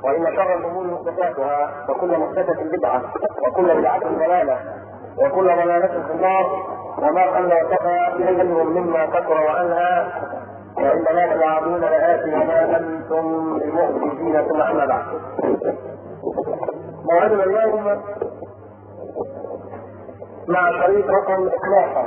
وإن شر الأمور محدثاتها وكل محدثة بدعة وكل بدعة ضلالة وكل ضلالة في النار وما قل وكفى خير مما كثر وأنهى وإن ما توعدون لآت وما أنتم بمؤمنين ثم أما بعد موعدنا اليوم مع شريط رقم 12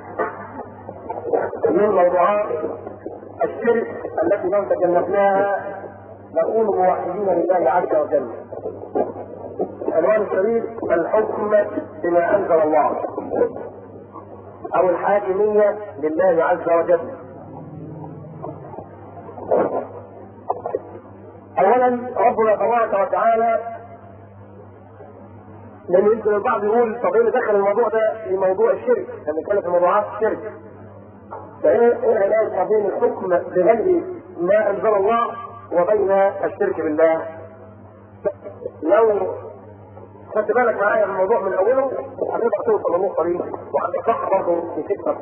من موضوعات الشرك التي لو تجنبناها نكون موحدين لله عز وجل عنوان الشريف الحكم بما انزل الله او الحاكمية لله عز وجل اولا ربنا تبارك وتعالى لان يمكن البعض يقول طب ايه دخل الموضوع ده في موضوع الشرك لما كان في موضوعات الشرك فايه ايه العلاقه بين الحكم بغير ما انزل الله وبين الشرك بالله لو خدت بالك معايا من الموضوع من اوله هتقدر توصل للنقطه دي وهتتفق برضه في فكره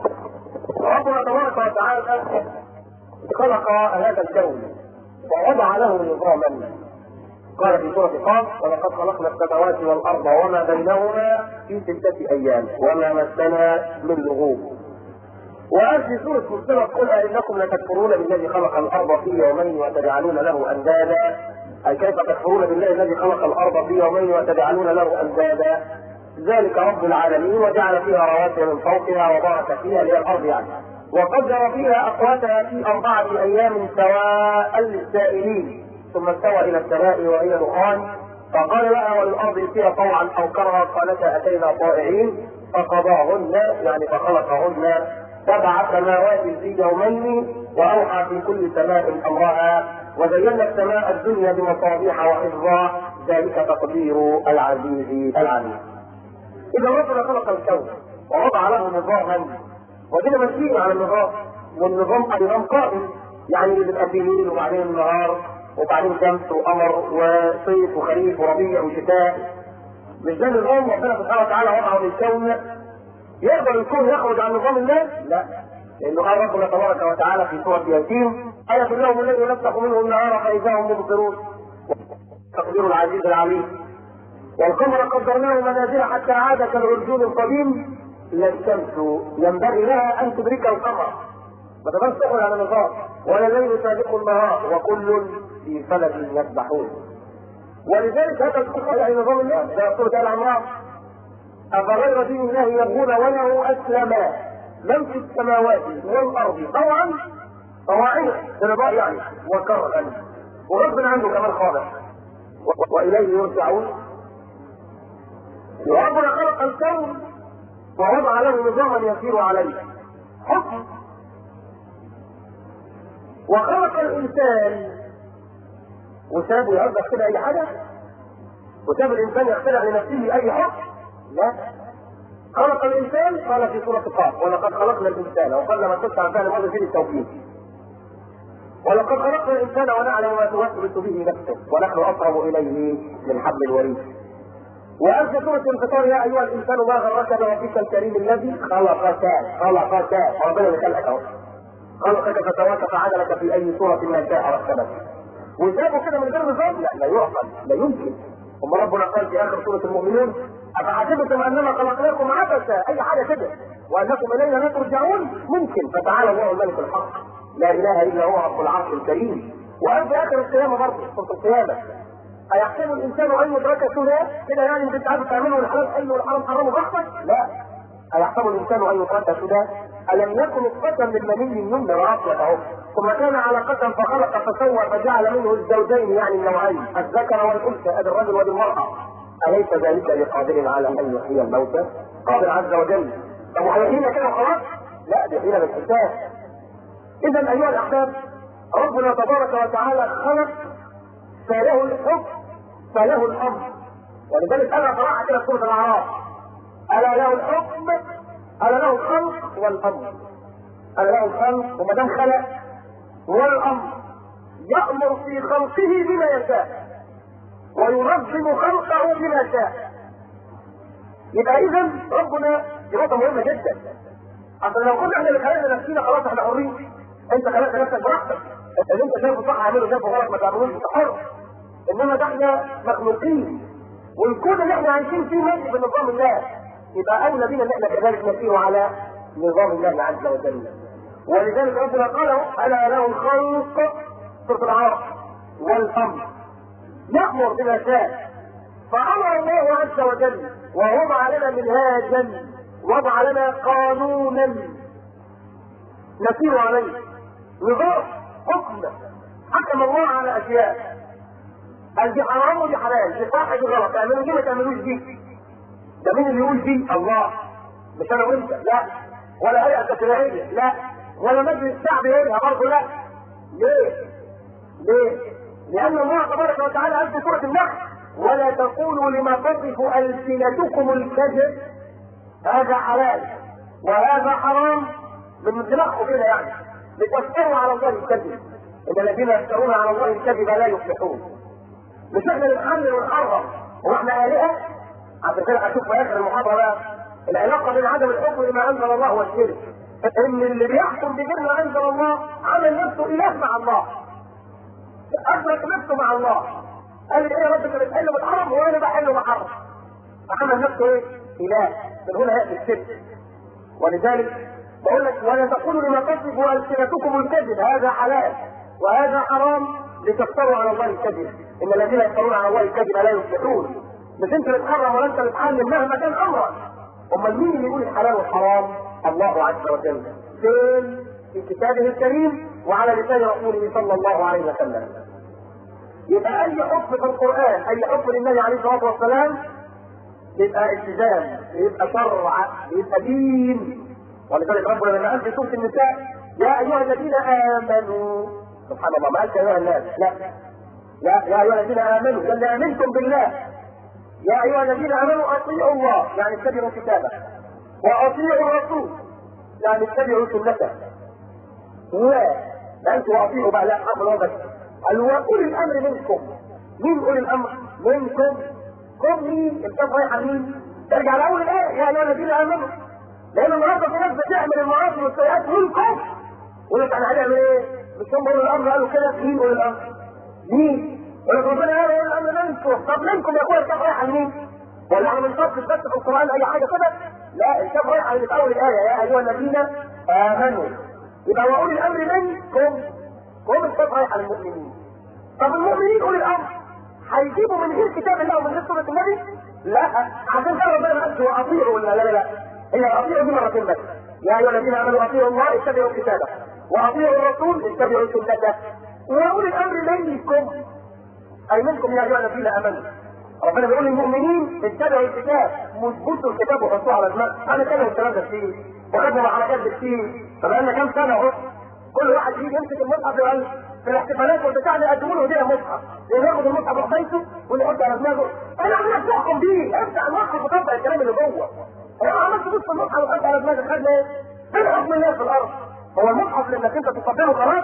ربنا تبارك وتعالى خلق هذا الكون ووضع له نظاما قال في سورة قاف ولقد خلقنا السماوات والأرض وما بينهما في ستة أيام وما مسنا من لغوب وقال في سورة مسلمة قل أئنكم لتكفرون بالذي خلق الأرض في يومين وتجعلون له أندادا أي كيف تكفرون بالله الذي خلق الأرض في يومين وتجعلون له أندادا ذلك رب العالمين وجعل فيها رواسي من فوقها وبارك فيها هي الأرض يعني وقدر فيها أقواتها في أربعة أيام سواء للسائلين ثم استوى إلى السماء وإلى دخان فقال لها وللأرض ائتيا طوعا أو كرها قالتا أتينا طائعين فقضاهن يعني فخلقهن سبع سماوات في يومين واوحى في كل سماء امرها وزينا السماء الدنيا بمصابيح وحفظا ذلك تقدير العزيز العليم. اذا ربنا خلق الكون ووضع له نظاما ودينا ماشيين على النظام والنظام نظام قائم يعني اللي بيبقى فيه ليل وبعدين نهار وبعدين شمس وقمر وصيف وخريف وربيع وشتاء مش ده النظام ربنا سبحانه وتعالى وضعه للكون يقدر الكون يخرج عن نظام الله؟ لا لانه قال ربنا تبارك وتعالى في سوره ياسين آية لهم الذي نفتح منه النهار فإذا هم مبصرون تقدير العزيز العليم والقمر قدرناه منازل حتى عاد كالعرجون القديم لا الشمس ينبغي لها ان تدرك القمر ما تقدرش تخرج على النظام ولا الليل سابق النهار وكل في فلك يسبحون ولذلك هذا الكفر يعني نظام الله ده سوره ال عمران أفغير دين الله يبغون وله أسلم من في السماوات والأرض طوعا طواعية برضاء يعني وكرها وربنا عنده كمان خالق وإليه يرجعون وربنا خلق الكون ووضع له نظاما يسير عليه حكم وخلق الإنسان وسابه يعرض كده أي حاجة وساب الإنسان يخترع لنفسه أي حكم لا خلق الانسان قال في سوره قاف ولقد خلقنا الانسان وقال لما تدفع عن فعل هذا في التوكيد ولقد خلقنا الانسان ونعلم ما توسوس به نفسه ونحن اقرب اليه من حبل الوريد وقال في سوره الانفطار يا ايها الانسان ما غرك بربك الكريم الذي خلقك خلقك ربنا اللي خلقك اهو خلقك فسواك فعدلك في اي صوره ما شاء ركبك وسابه كده من غير نظام لا لا يعقل لا يمكن ثم ربنا قال في اخر سوره المؤمنون افحسبتم انما خلقناكم عبثا اي حاجه كده وانكم الينا لا ترجعون ممكن فتعالى الله الملك الحق لا اله الا هو رب العرش الكريم وقال في اخر القيامه برضه سوره القيامه ايحسب الانسان ان يدرك سدى كده يعني انت عارف تعمله والحلال حلو والحرام حرامه براحتك لا ايحسب الانسان ان يدرك سدى الم يكن نطفه من مني يمنى وعافيه اهو ثم كان علقة فخلق فسوى فجعل منه الزوجين يعني النوعين الذكر والانثى ادي الرجل ودي المرأة أليس ذلك بقادر على أن يحيي الموتى؟ قادر عز وجل طب وهيحيينا كده وخلاص؟ لا بيحيينا بالحساب إذا أيها الأحباب ربنا تبارك وتعالى خلق فله الحكم فله الأمر ولذلك أنا صراحة كده في سورة الأعراف ألا له الحكم ألا له الخلق والأمر ألا له الخلق وما دام خلق والأمر يأمر في خلقه بما يشاء وينظم خلقه بما شاء يبقى اذا ربنا دي نقطه مهمه جدا اصل لو كنا احنا اللي خلقنا نفسينا خلاص احنا حرين انت خلقت نفسك براحتك اللي انت شايفه صح اعمله شايفه غلط ما تعملوش انت حر انما ده احنا مخلوقين والكون اللي احنا عايشين فيه ماشي بنظام الله يبقى اولى بنا ان احنا كذلك نسير على نظام الله عز وجل ولذلك ربنا قال الا له الخلق سوره العرب والامر يامر بما شاء فامر الله عز وجل ووضع لنا منهاجا وضع لنا قانونا نسير عليه نظام حكم حكم الله على اشياء قال دي حرام ودي حلال دي صح دي غلط تعملوا دي ما تعملوش دي ده مين اللي يقول دي الله مش انا وانت لا ولا هيئه تشريعيه لا ولا مجلس شعبي يقولها برضه لا ليه؟ ليه؟ لان الله تبارك وتعالى قال في سوره النحل ولا تقولوا لما تصف السنتكم الكذب هذا حلال وهذا حرام من دماغكم كده يعني لتفتروا على الله الكذب ان الذين يفترون على الله الكذب لا يفلحون مش احنا نتحمل ونحرم هو احنا الهه عشان كده هشوف في اخر المحاضره بقى العلاقه بين عدم الحكم بما انزل الله والشرك ان اللي بيحكم بغير ما انزل الله عمل نفسه اله مع الله ادرك نفسه مع الله قال لي ايه يا رب انت بتحل وبتحرم وانا بحل وبحرم فعمل نفسه ايه؟ اله من هنا ياتي الشرك ولذلك بقول لك ولا تقولوا لما تصف السنتكم الكذب هذا حلال وهذا حرام لتفتروا على الله الكذب ان الذين يفترون على الله الكذب لا يفلحون مش انت اللي تحرم ولا انت اللي تحلل مهما كان امرك امال مين اللي يقول الحلال والحرام الله عز وجل فين في كتابه الكريم وعلى لسان رسوله صلى الله عليه وسلم يبقى اي حكم في القران اي حكم للنبي عليه الصلاه والسلام يبقى التزام يبقى شرع يبقى دين ولذلك ربنا لما قال في سوره النساء يا ايها الذين امنوا سبحان الله ما قالش يا ايها الناس لا لا يا ايها الذين امنوا بل امنتم بالله يا ايها الذين امنوا اطيعوا الله يعني اتبعوا كتابه واطيعوا الرسول يعني اتبعوا سنته و ده انتوا واطيعوا بقى لا امر بس قال واولي الامر منكم مين اولي الامر منكم كم مين الكتاب رايح على مين ارجع لاول الايه يا ايها الذين امنوا لان النهارده في ناس بتعمل المعاصي والسيئات منكم يقول لك انا هنعمل ايه؟ مش هم اولي الامر قالوا كده مين اولي الامر؟ مين؟ يقول لك ربنا قال اولي الامر منكم طب منكم يا اخويا الكتاب رايح على مين؟ ولا احنا بنطبق بس في القران اي حاجه كده؟ لا الكتاب رايح على اول الايه يا ايها الذين امنوا يبقى واولي الامر منكم هم الكتاب رايح على المؤمنين طب المؤمنين اولي الامر هيجيبوا من غير كتاب الله ومن غير سنه النبي؟ لا عشان كده ربنا قال واطيعوا ولا لا لا لا هي اطيعوا دي مرتين بس يا ايها الذين امنوا اطيعوا الله اتبعوا كتابه واطيعوا الرسول اتبعوا سنته واولي الامر منكم اي منكم يا ايها الذين امنوا ربنا بيقول للمؤمنين اتبعوا الكتاب مثبتوا الكتاب وحطوه على دماغ انا كده الكلام ده كتير وخدنا حركات كتير فبقالنا كام سنه اهو كل واحد يجي يمسك المصحف يقول في الاحتفالات والبتاع يقدموا له هديه مصحف ياخد المصحف في بيته ويحط على دماغه انا عمال تحكم بيه افتح المصحف وطبق الكلام اللي جوه انا عملت تبص المصحف وحط على دماغك خدنا ايه؟ فين حكم الله في الارض؟ هو المصحف لانك انت تقدمه خلاص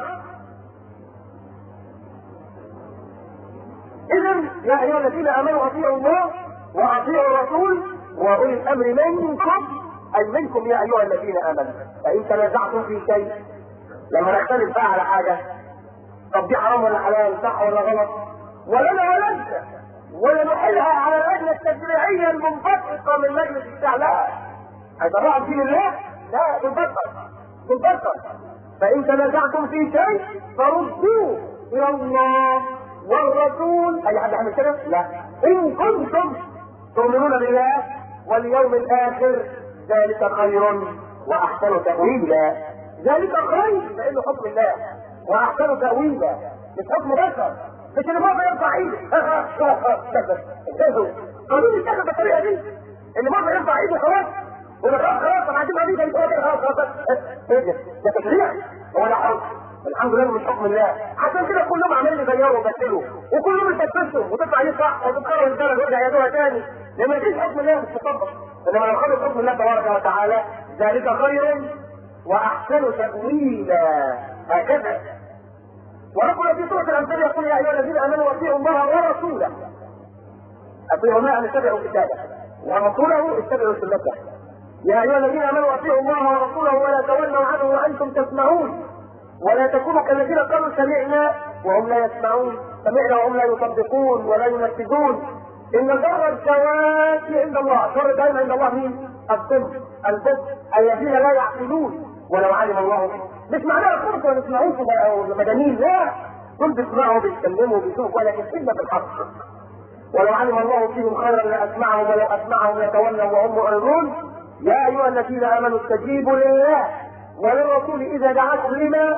اذا يا ايها الذين امنوا اطيعوا الله واطيعوا الرسول واولي الامر منكم اي منكم يا ايها الذين امنوا فان تنازعتم في شيء لما نختلف بقى على حاجه طب دي حرام ولا حلال صح ولا غلط ولنا ولا انت ولا نحلها على اللجنه التشريعيه المنبثقه من مجلس الشعب لا هيطلعوا دين الله لا بالبطل بالبطل فان تنازعتم في شيء فردوه الى الله والرسول اي حد يعمل كده؟ لا ان كنتم تؤمنون بالله واليوم الاخر ذلك خير واحسن تاويلا ذلك خير لانه حكم الله واحسن تاويلا مش حكم بشر مش اللي مرة يرفع ايده انتهوا قانون الشغل بالطريقه دي اللي مرة يرفع ايده خلاص ولا خلاص خلاص طب عايزين قضيه انت خلاص خلاص ايه ده؟ ده تشريع هو ده حكم الحمد لله مش حكم الله عشان كده كلهم عمالين يغيروا ويبدلوا وكلهم يفتشوا وتطلع عليه صح وتتكرر الدرجه ويرجع يدوها تاني لان مفيش حكم الله مش مطبق انما لو خدوا حكم الله تبارك وتعالى ذلك خير واحسن تاويلا هكذا وربنا في سوره الانفال يقول يا ايها الذين امنوا اطيعوا الله ورسوله اطيعوا الله ان اتبعوا كتابه ورسوله اتبعوا سنته يا ايها الذين امنوا اطيعوا الله ورسوله ولا تولوا عنه وانتم تسمعون ولا تكونوا كالذين قالوا سمعنا وهم لا يسمعون سمعنا وهم لا يصدقون ولا ينفذون ان شر الدواب عند الله شر الدواب عند الله مين؟ الصم البد الذين لا يعقلون ولو علم الله مش معناها فرصه ما يسمعوش او مجانين لا دول بيسمعوا بيتكلموا بيشوفوا ولكن الا بالحق ولو علم الله فيهم خيرا لاسمعهم ولو اسمعهم يتولوا وهم معرضون يا ايها الذين امنوا استجيبوا لله وللرسول اذا دعاكم لما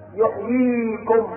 يحييكم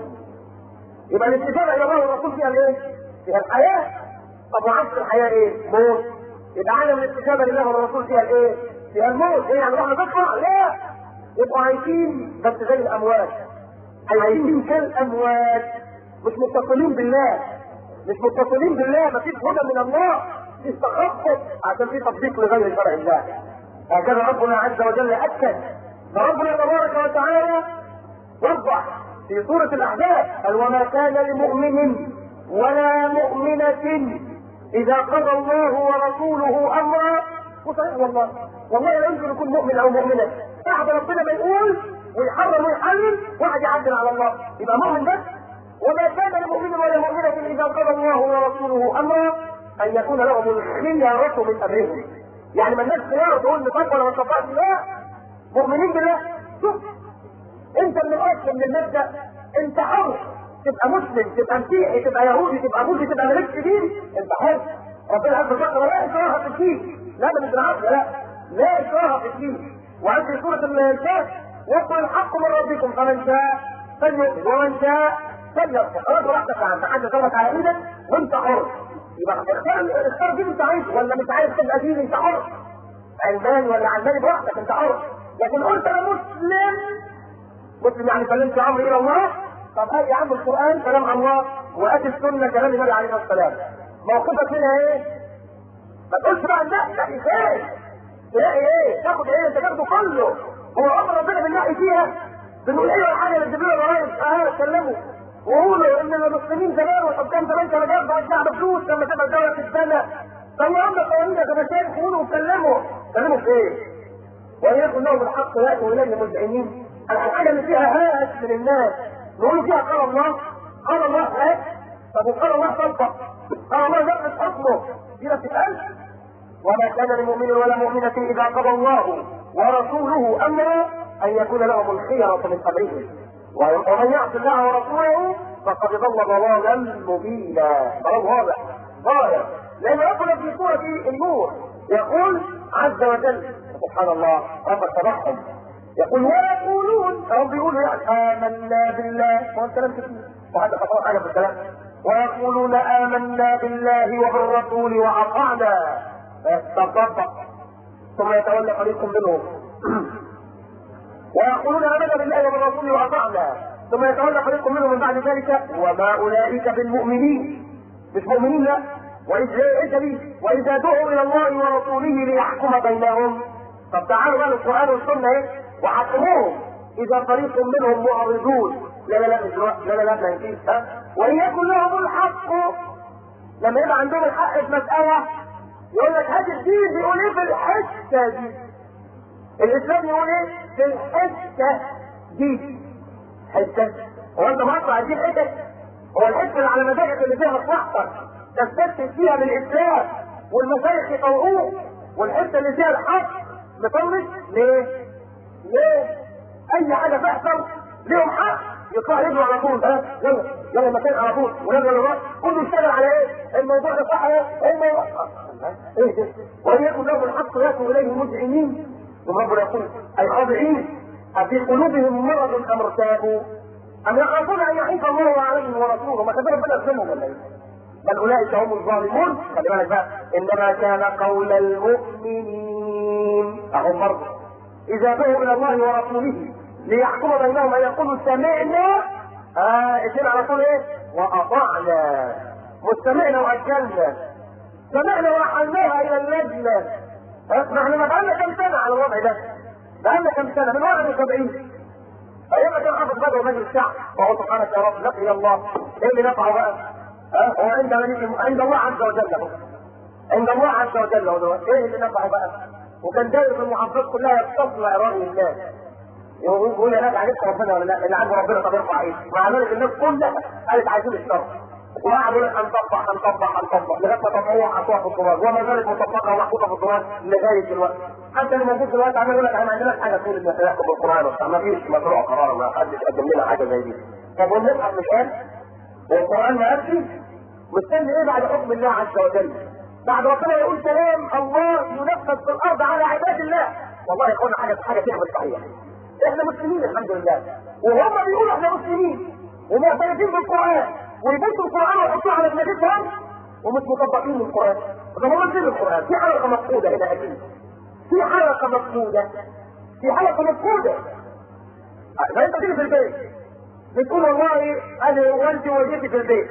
يبقى الاستجابه الى الله والرسول فيها الايه؟ فيها الحياه طب وعكس الحياه ايه؟ موت يبقى عدم الاستجابه لله والرسول فيها الايه؟ فيها الموت ايه يعني احنا نطلع؟ لا يبقوا عايشين بس زي الاموات عايشين كالاموات مش متصلين بالله مش متصلين بالله مفيش هدى من الله في تخصص عشان في تطبيق لغير شرع الله هكذا ربنا عز وجل اكد فربنا تبارك وتعالى وضح في سورة الأحزاب قال وما كان لمؤمن ولا مؤمنة إذا قضى الله ورسوله أمرا وصحيح والله والله لا يمكن يكون مؤمن أو مؤمنة بعد ربنا ما يقول ويحرم ويحلل واحد يعدل على الله يبقى مؤمن بس وما كان لمؤمن ولا مؤمنة إذا قضى الله ورسوله أمرا أن يكون لهم الخيارة من أمرهم يعني ما الناس خيار تقول نطبق ولا ما نطبقش لا مؤمنين بالله شوف انت من الاصل من المبدا انت حر تبقى مسلم تبقى مسيحي تبقى يهودي تبقى بوذي تبقى مالكش دين انت حر ربنا عز وجل لا اكراه في الدين لا ده مش بالعافيه لا لا اكراه في الدين وعند سوره الكهف وقل الحق من ربكم فمن شاء فليؤمن ومن شاء فليكفر خلاص براحتك انت حد ضربك على ايدك وانت حر يبقى اختار اختار دين انت عايزه ولا مش عايز تبقى دين انت حر علماني ولا علماني براحتك انت حر لكن قلت انا مسلم مسلم يعني سلمت امري الى الله طب هات يا عم القران كلام الله واتي السنه كلام النبي عليه الصلاه والسلام موقفك منها ايه؟ ما تقولش بقى لا لا ازاي؟ تلاقي ايه؟ تاخد ايه؟ انت تاخده كله هو امر ربنا بالنهي فيها بنقول ايه الحاجه اللي تجيب لنا ضرائب اه اتكلموا وقولوا ان المسلمين زمان والحكام زمان كانوا بياخدوا الشعب فلوس لما تبقى الدوله في السنه طلعوا لنا قوانين يا جماعه قولوا واتكلموا اتكلموا في ايه؟ وان يكن لهم الحق ياتوا اليه مذعنين الحاجه اللي فيها هاس من الناس نقول فيها قال الله قال الله هاس طب وقال الله طبق قال الله نفذ حكمه دي ما تتقالش وما كان لمؤمن ولا مؤمنة إذا قضى الله ورسوله أمرا أن يكون لهم الخيرة من أمرهم ومن يعص الله ورسوله فقد ضل ضلالا مبينا ضلال واضح ظاهر لأن ربنا في سورة النور يقول عز وجل سبحان الله رب تبعهم يقول ويقولون هم بيقولوا يعني آمنا بالله ما انت لم تكن وحد خطأ حاجة في الكلام ويقولون آمنا بالله وبالرسول وأطعنا فيستطبق ثم يتولى فريق منهم ويقولون آمنا بالله وبالرسول وأطعنا ثم يتولى فريق منهم من بعد ذلك وما أولئك بالمؤمنين مش مؤمنين لا وإذا إيه وإذا دعوا إلى الله ورسوله ليحكم بينهم طب تعالوا بقى القرآن والسنة إيه وحكموهم إذا فريق منهم معرضون لا لا لا مش لا لا لا ما ينفيش ها وإن يكن لهم الحق لما يبقى عندهم الحق في مسألة يقول لك هات الدين بيقول ايه في الحته دي الاسلام يقول ايه في الحته دي حته هو انت مقطع دي حته هو الحته اللي على مزاجك اللي فيها مصلحتك تستفسر فيها بالاسلام والمشايخ يطوعوك والحته اللي فيها الحق مطنش ليه؟ ليه؟ اي حاجه تحصل ليهم حق يطلع يجروا على طول ها يلا يلا المكان على طول ونزل الراس كله يشتغل على ايه؟ الموضوع ده صح ايه؟ الموضوع ايه ده؟ وان يكن لهم الحق ياتوا اليه مذعنين ثم ربنا يقول اي خاضعين افي قلوبهم مرض ام ارتابوا ام يخافون ان يحيف الله عليهم ورسوله ما كان ربنا يظلمهم ولا ايه؟ بل اولئك هم الظالمون خلي بالك بقى انما كان قول المؤمنين اهم برضه اذا دعوا الى الله ورسوله ليحكم بينهم ان يقولوا سمعنا اه اتين على طول ايه؟ واطعنا مستمعنا واجلنا سمعنا ورحلناها الى اللجنه ما احنا بقالنا كم سنه على الوضع ده بقالنا كم سنه من 71 ايام كان حافظ بدر مجلس الشعب وهو سبحانك يا رب لقي الله ايه اللي نفعه بقى؟ ها هو عند عند الله عز وجل هو عند الله عز وجل هو ايه اللي نفعه بقى؟ وكان داير في المحافظات كلها يتصل اراء الناس يقول يا ناس عرفت ربنا ولا لا اللي عنده ربنا طب يرفع ايه مع ذلك الناس كلها قالت عايزين الشر وقعد يقول لك هنطبق هنطبق هنطبق لغايه ما طبقوها حطوها في التراب وما زالت مطبقه ومحطوطه في التراب لغايه دلوقتي حتى اللي موجود دلوقتي عمال يقول لك احنا ما عندناش حاجه تقول ان احنا نحكم بالقران وبتاع ما فيش مشروع قرار ما حدش قدم لنا حاجه زي دي طب والمصحف مش قال والقران ما قالش مستني ايه بعد حكم الله عز وجل بعد ربنا يقول كلام الله ينفذ في الارض على عباد الله والله يكون حاجه حاجه تعمل صحيح احنا مسلمين الحمد لله وهم بيقولوا احنا مسلمين ومعترفين بالقران ويبصوا القران ويحطوه على دماغتهم ومش مطبقين القران ده هم مسلمين القران في حلقه مفقوده هنا اكيد في حلقه مفقوده في حلقه مفقوده فانت تيجي في البيت بتقول والله انا والدي ووالدتي في البيت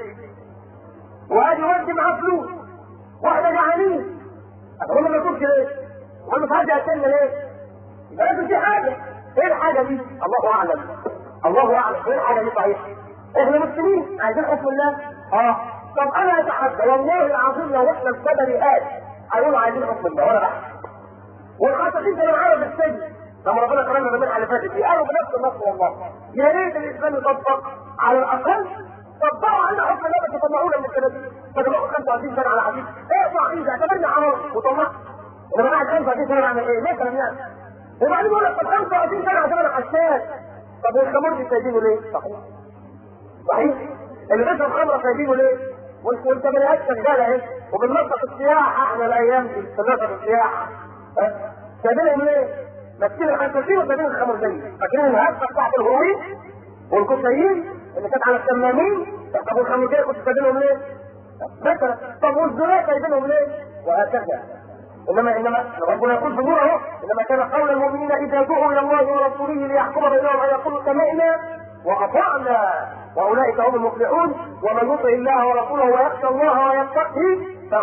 وادي والدي معاه فلوس واحنا جعانين هم ما تقولش ليه؟ هم مش عايز ياكلنا ليه؟ يبقى لازم في حاجه ايه الحاجه دي؟ الله اعلم الله اعلم ايه الحاجه دي صحيح؟ احنا مسلمين عايزين حكم الله اه طب انا اتحدى والله العظيم لو احنا السبريات هيقولوا عايزين حكم الله ولا بحث والخاصين كانوا معانا في السجن لما ربنا كرمنا بالمنحه اللي فاتت دي قالوا بنفس النص والله يا ريت الاسلام يطبق على الاقل طبقوا علينا حكم الله بس طلعونا من الكناديل فطلعوا 25 سنه على حديث اقطع ايدي اعتبرني حرام وطلعت انا قاعد 25 سنه بعمل ايه؟ ليه كلام يعني؟ وبعدين يقول لك طب 25 سنه عشان انا حساس طب والخمر دي سايبينه ليه؟ صحيح صحيح اللي بيشرب خمره سايبينه ليه؟ وانت وانت بني ادم شغال اهي وبننطق السياحه احنا الايام دي بننطق السياحه ها؟ سايبينهم ليه؟ ماسكين الخنزير وسايبين الخمر زي فاكرين الهفه بتاعت الهروين والكوسايين اللي كانت على التمامين طب والخمرجيه كنت سايبينهم ليه؟ مثلا طب والزنا سايبينهم ليه؟ وهكذا انما انما ربنا يقول في نور اهو انما كان قول المؤمنين اذا دعوا الى الله ورسوله ليحكم بينهم ان يقولوا سمعنا واطعنا واولئك هم المفلحون ومن يطع الله ورسوله ويخشى الله ويتقه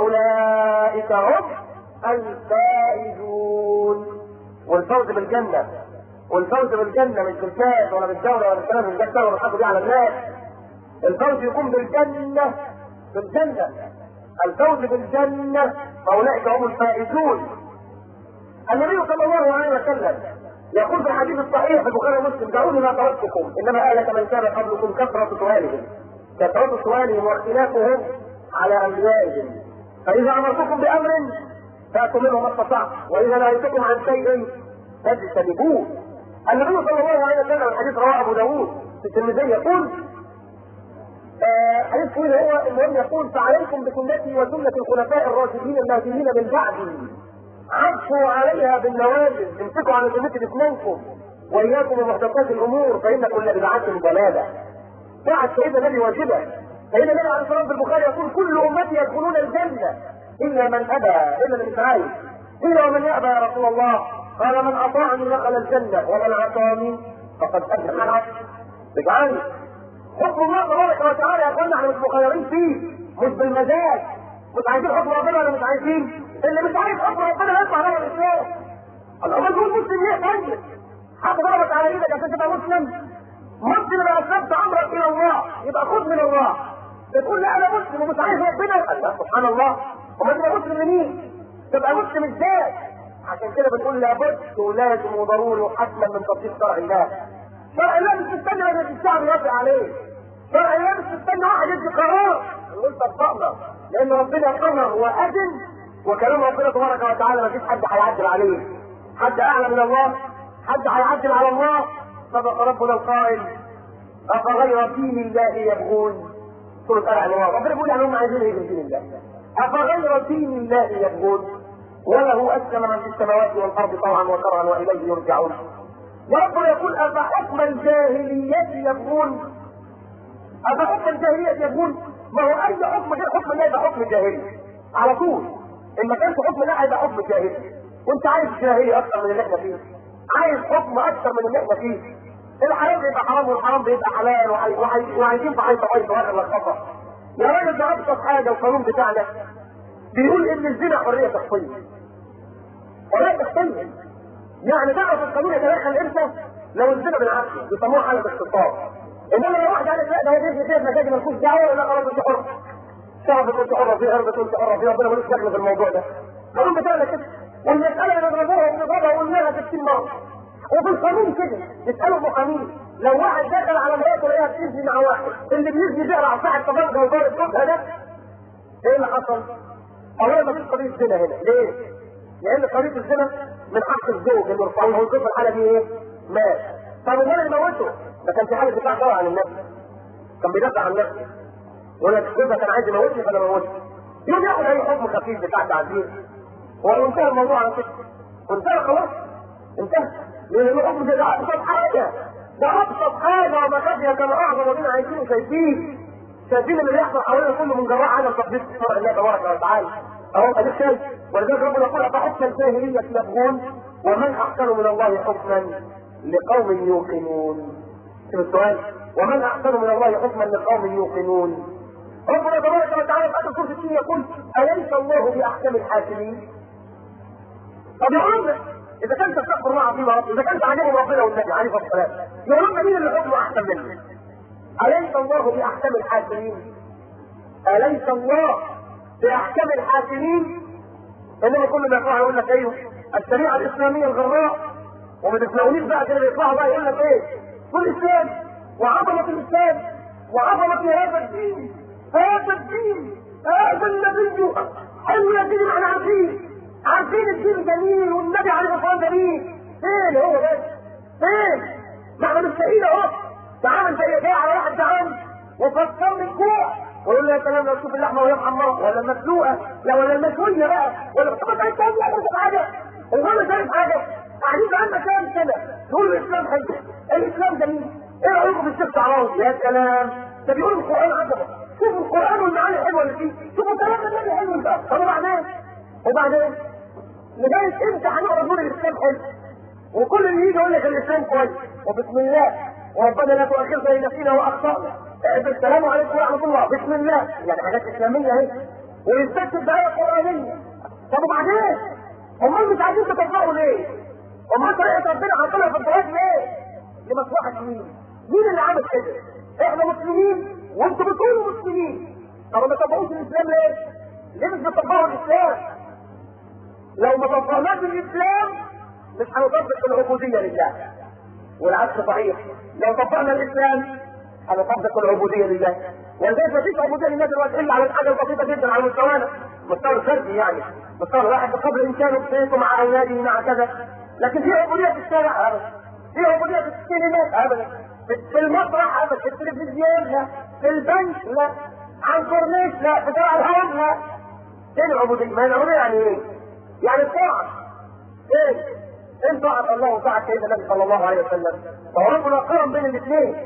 فاولئك هم الفائزون والفوز بالجنه والفوز بالجنه مش بالكاس ولا بالدوله ولا بالكلام مش بالدوله ولا بالحق دي على الناس الفوز يكون بالجنه بالجنه الفوز بالجنه فاولئك هم الفائزون النبي صلى الله عليه وسلم يقول في الحديث الصحيح في البخاري ومسلم دعوني ما تركتكم انما آلة من كان قبلكم كثرة سؤالهم كثرة سؤالهم واختلافهم على انبيائهم فاذا امرتكم بامر فاتوا منه ما استطعتم واذا نهيتكم عن شيء فاجتنبوه النبي صلى الله عليه وسلم الحديث رواه ابو داوود في الترمذي يقول حديث طويل هو المهم يقول فعليكم بسنتي وسنة الخلفاء الراشدين المهديين من بعدي عطفوا عليها بالنوازل امسكوا على سنتي باسنانكم واياكم ومحدثات الامور فان كل بدعة ضلالة بعد سيدنا النبي واجبة سيدنا النبي عليه الصلاة والسلام البخاري يقول كل امتي يدخلون الجنة الا من ابى الا من اسرائيل الا ومن يابى يا رسول الله قال من اطاعني دخل الجنة ومن عصاني فقد ادخل اجعلني حكم الله تبارك وتعالى يا اخوانا احنا مش مخيرين فيه مش بالمزاج مش عايزين حكم ربنا ولا مش عايزين اللي مش عايز حكم ربنا يطلع بره الاسلام الله تقول مسلم ليه طيب حد ضربك على ايدك عشان تبقى مسلم مسلم اذا اسلمت امرك الى الله يبقى خذ من الله تقول لا انا مسلم ومش عايز ربنا الله سبحان الله وما تبقى مسلم لمين؟ تبقى مسلم ازاي؟ عشان كده بنقول لابد ولازم وضروري وحتما من تطبيق شرع الله شرع الله مش مستني لما الشعب يوافق عليه شرع الله مش مستني واحد يدي قرار يقول طبقنا لان ربنا امر واذن وكلام ربنا تبارك وتعالى ما فيش حد هيعدل عليه حد اعلى من الله حد هيعدل على الله صدق ربنا القائل افغير دين الله يبغون سورة آل عمران ربنا بيقول يعني هم عايزين ايه من دين الله افغير دين الله يبغون وله اسلم من في السماوات والارض طوعا وكرها واليه يرجعون وربنا يقول أفحكم الجاهلية يبغون أفحكم الجاهلية يبغون ما هو أي حكم غير حكم الله يبقى حكم جاهلي على طول إن ما كانش حكم الله هيبقى حكم جاهلي وأنت عايز جاهلي أكثر من اللي إحنا فيه عايز حكم أكثر من اللي إحنا فيه الحلال بيبقى حرام والحرام بيبقى حلال وعايزين في حيث حيث واحد لخبطة يا راجل ده أبسط حاجة القانون بتاعنا بيقول إن الزنا حرية شخصية حرية شخصية يعني تعرف القانون يتدخل امتى؟ لو الزنا بالعافيه بيسموها حاله اختصاص انما لو واحد قال لا ده هيجي فيها مشاكل مالكوش دعوه لا خلاص انت حر شعب كنت حر في ارض كنت حر في ربنا ملوش دخل في الموضوع ده القانون بتاعنا كده والمساله اللي بنضربها وبنضربها وقلناها 60 مره وفي القانون كده يسالوا المحامين لو واحد دخل على مراته لقاها بتزني مع واحد اللي بيزني ده على صاحب طبقه وضارب جوزها ده ايه اللي حصل؟ اولا ما فيش قضيه زنا هنا ليه؟ لان قضيه الزنا من حق الزوج انه يرفعه هو في الحاله دي ايه؟ مات طب امال اللي موته؟ ده كان في حاله دفاع شرعي عن النفس كان بيدافع عن نفسه يقول لك جوزها كان عايز يموتني فانا موتني يوم ياخد اي حكم خفيف بتاع تعذيب وانتهى الموضوع على كده وانتهى خلاص انتهى لان الحكم ده ده ابسط حاجه ده ابسط حاجه وما خفي كما اعظم الذين عايشين وشايفين شايفين اللي بيحصل حوالينا كله من جراء عدم تطبيق شرع الله تبارك وتعالى اهو اديك شايف ولذلك ربنا يقول افحكم الجاهليه يبغون ومن احسن من الله حكما لقوم يوقنون شوف السؤال ومن احسن من الله حكما لقوم يوقنون ربنا تبارك وتعالى في اخر سوره الدين يقول اليس الله باحكم الحاكمين طب يقول لك اذا كنت تستغفر الله عظيم رب اذا كنت عاجبهم ربنا والنبي عليه الصلاه والسلام يقول لك مين اللي حكمه احسن منه اليس الله باحكم الحاكمين اليس الله باحكم الحاكمين انما كل ما يطلع يقول لك ايوه الشريعه الاسلاميه الغراء وما تسمعونيش بقى كده بيطلعوا بقى يقول لك ايه والاسلام وعظمه الاسلام وعظمه هذا الدين هذا الدين هذا النبي حلو يا سيدي ما احنا عارفين عارفين الدين جميل والنبي عليه الصلاه والسلام جميل فين هو بس فين ما احنا مش لاقيين اهو تعال انت جاي على واحد جعان وفكر من الجوع ويقول لي يا سلام لو تشوف اللحمه وهي محمره ولا المسلوقه لا ولا المشويه بقى ولا طب انت عايز تقول لا مش حاجه هو انا شايف حاجه قاعدين بقالنا كام سنه تقول الاسلام حلو الاسلام جميل ايه رايكم في الشيخ شعراوي يا سلام ده بيقول القران عجبه شوفوا القران والمعاني الحلوه اللي فيه شوفوا كلام النبي حلو ده طب وبعدين وبعدين لغايه امتى هنقعد نقول الاسلام حلو وكل اللي يجي يقول لك الاسلام كويس وبسم الله وربنا لا تؤاخذنا ان نسينا واخطانا السلام عليكم ورحمه الله بسم الله يعني حاجات اسلاميه اهي ويستكتب بآية قرآنية طب وبعدين؟ امال مش عايزين تطبقوا ليه؟ امال طريقة ربنا حاطينها في الجواز ليه؟ لمصلحة مين؟ مين اللي عمل كده؟ احنا مسلمين وانتوا بتقولوا مسلمين طب ما تطبقوش الاسلام ليه؟ ليه مش بتطبقوا الاسلام؟ لو ما طبقناش الاسلام مش هنطبق العبودية لله والعكس صحيح لو طبقنا الاسلام هنطبق العبودية لله ولذلك ما فيش عبودية لله دلوقتي الا على الحاجة البسيطة جدا على مستوانا مستوى الفردي يعني مستوى الواحد بقدر امكانه في بيته مع اولاده مع كذا لكن في عبودية في الشارع ابدا في عبودية في السينمات ابدا في المسرح ابدا في التلفزيون لا في البنك لا على الكورنيش لا في شارع الهرم لا فين العبودية؟ ما هي العبودية يعني ايه؟ يعني الطاعة فين؟ فين طاعة الله وطاعة سيدنا النبي صلى الله عليه وسلم؟ فهو ربنا قارن بين الاثنين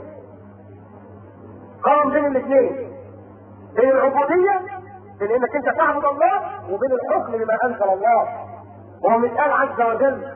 قارن بين الاثنين بين العبودية بين انك انت تعبد الله وبين الحكم لما انزل الله وهو قال عز وجل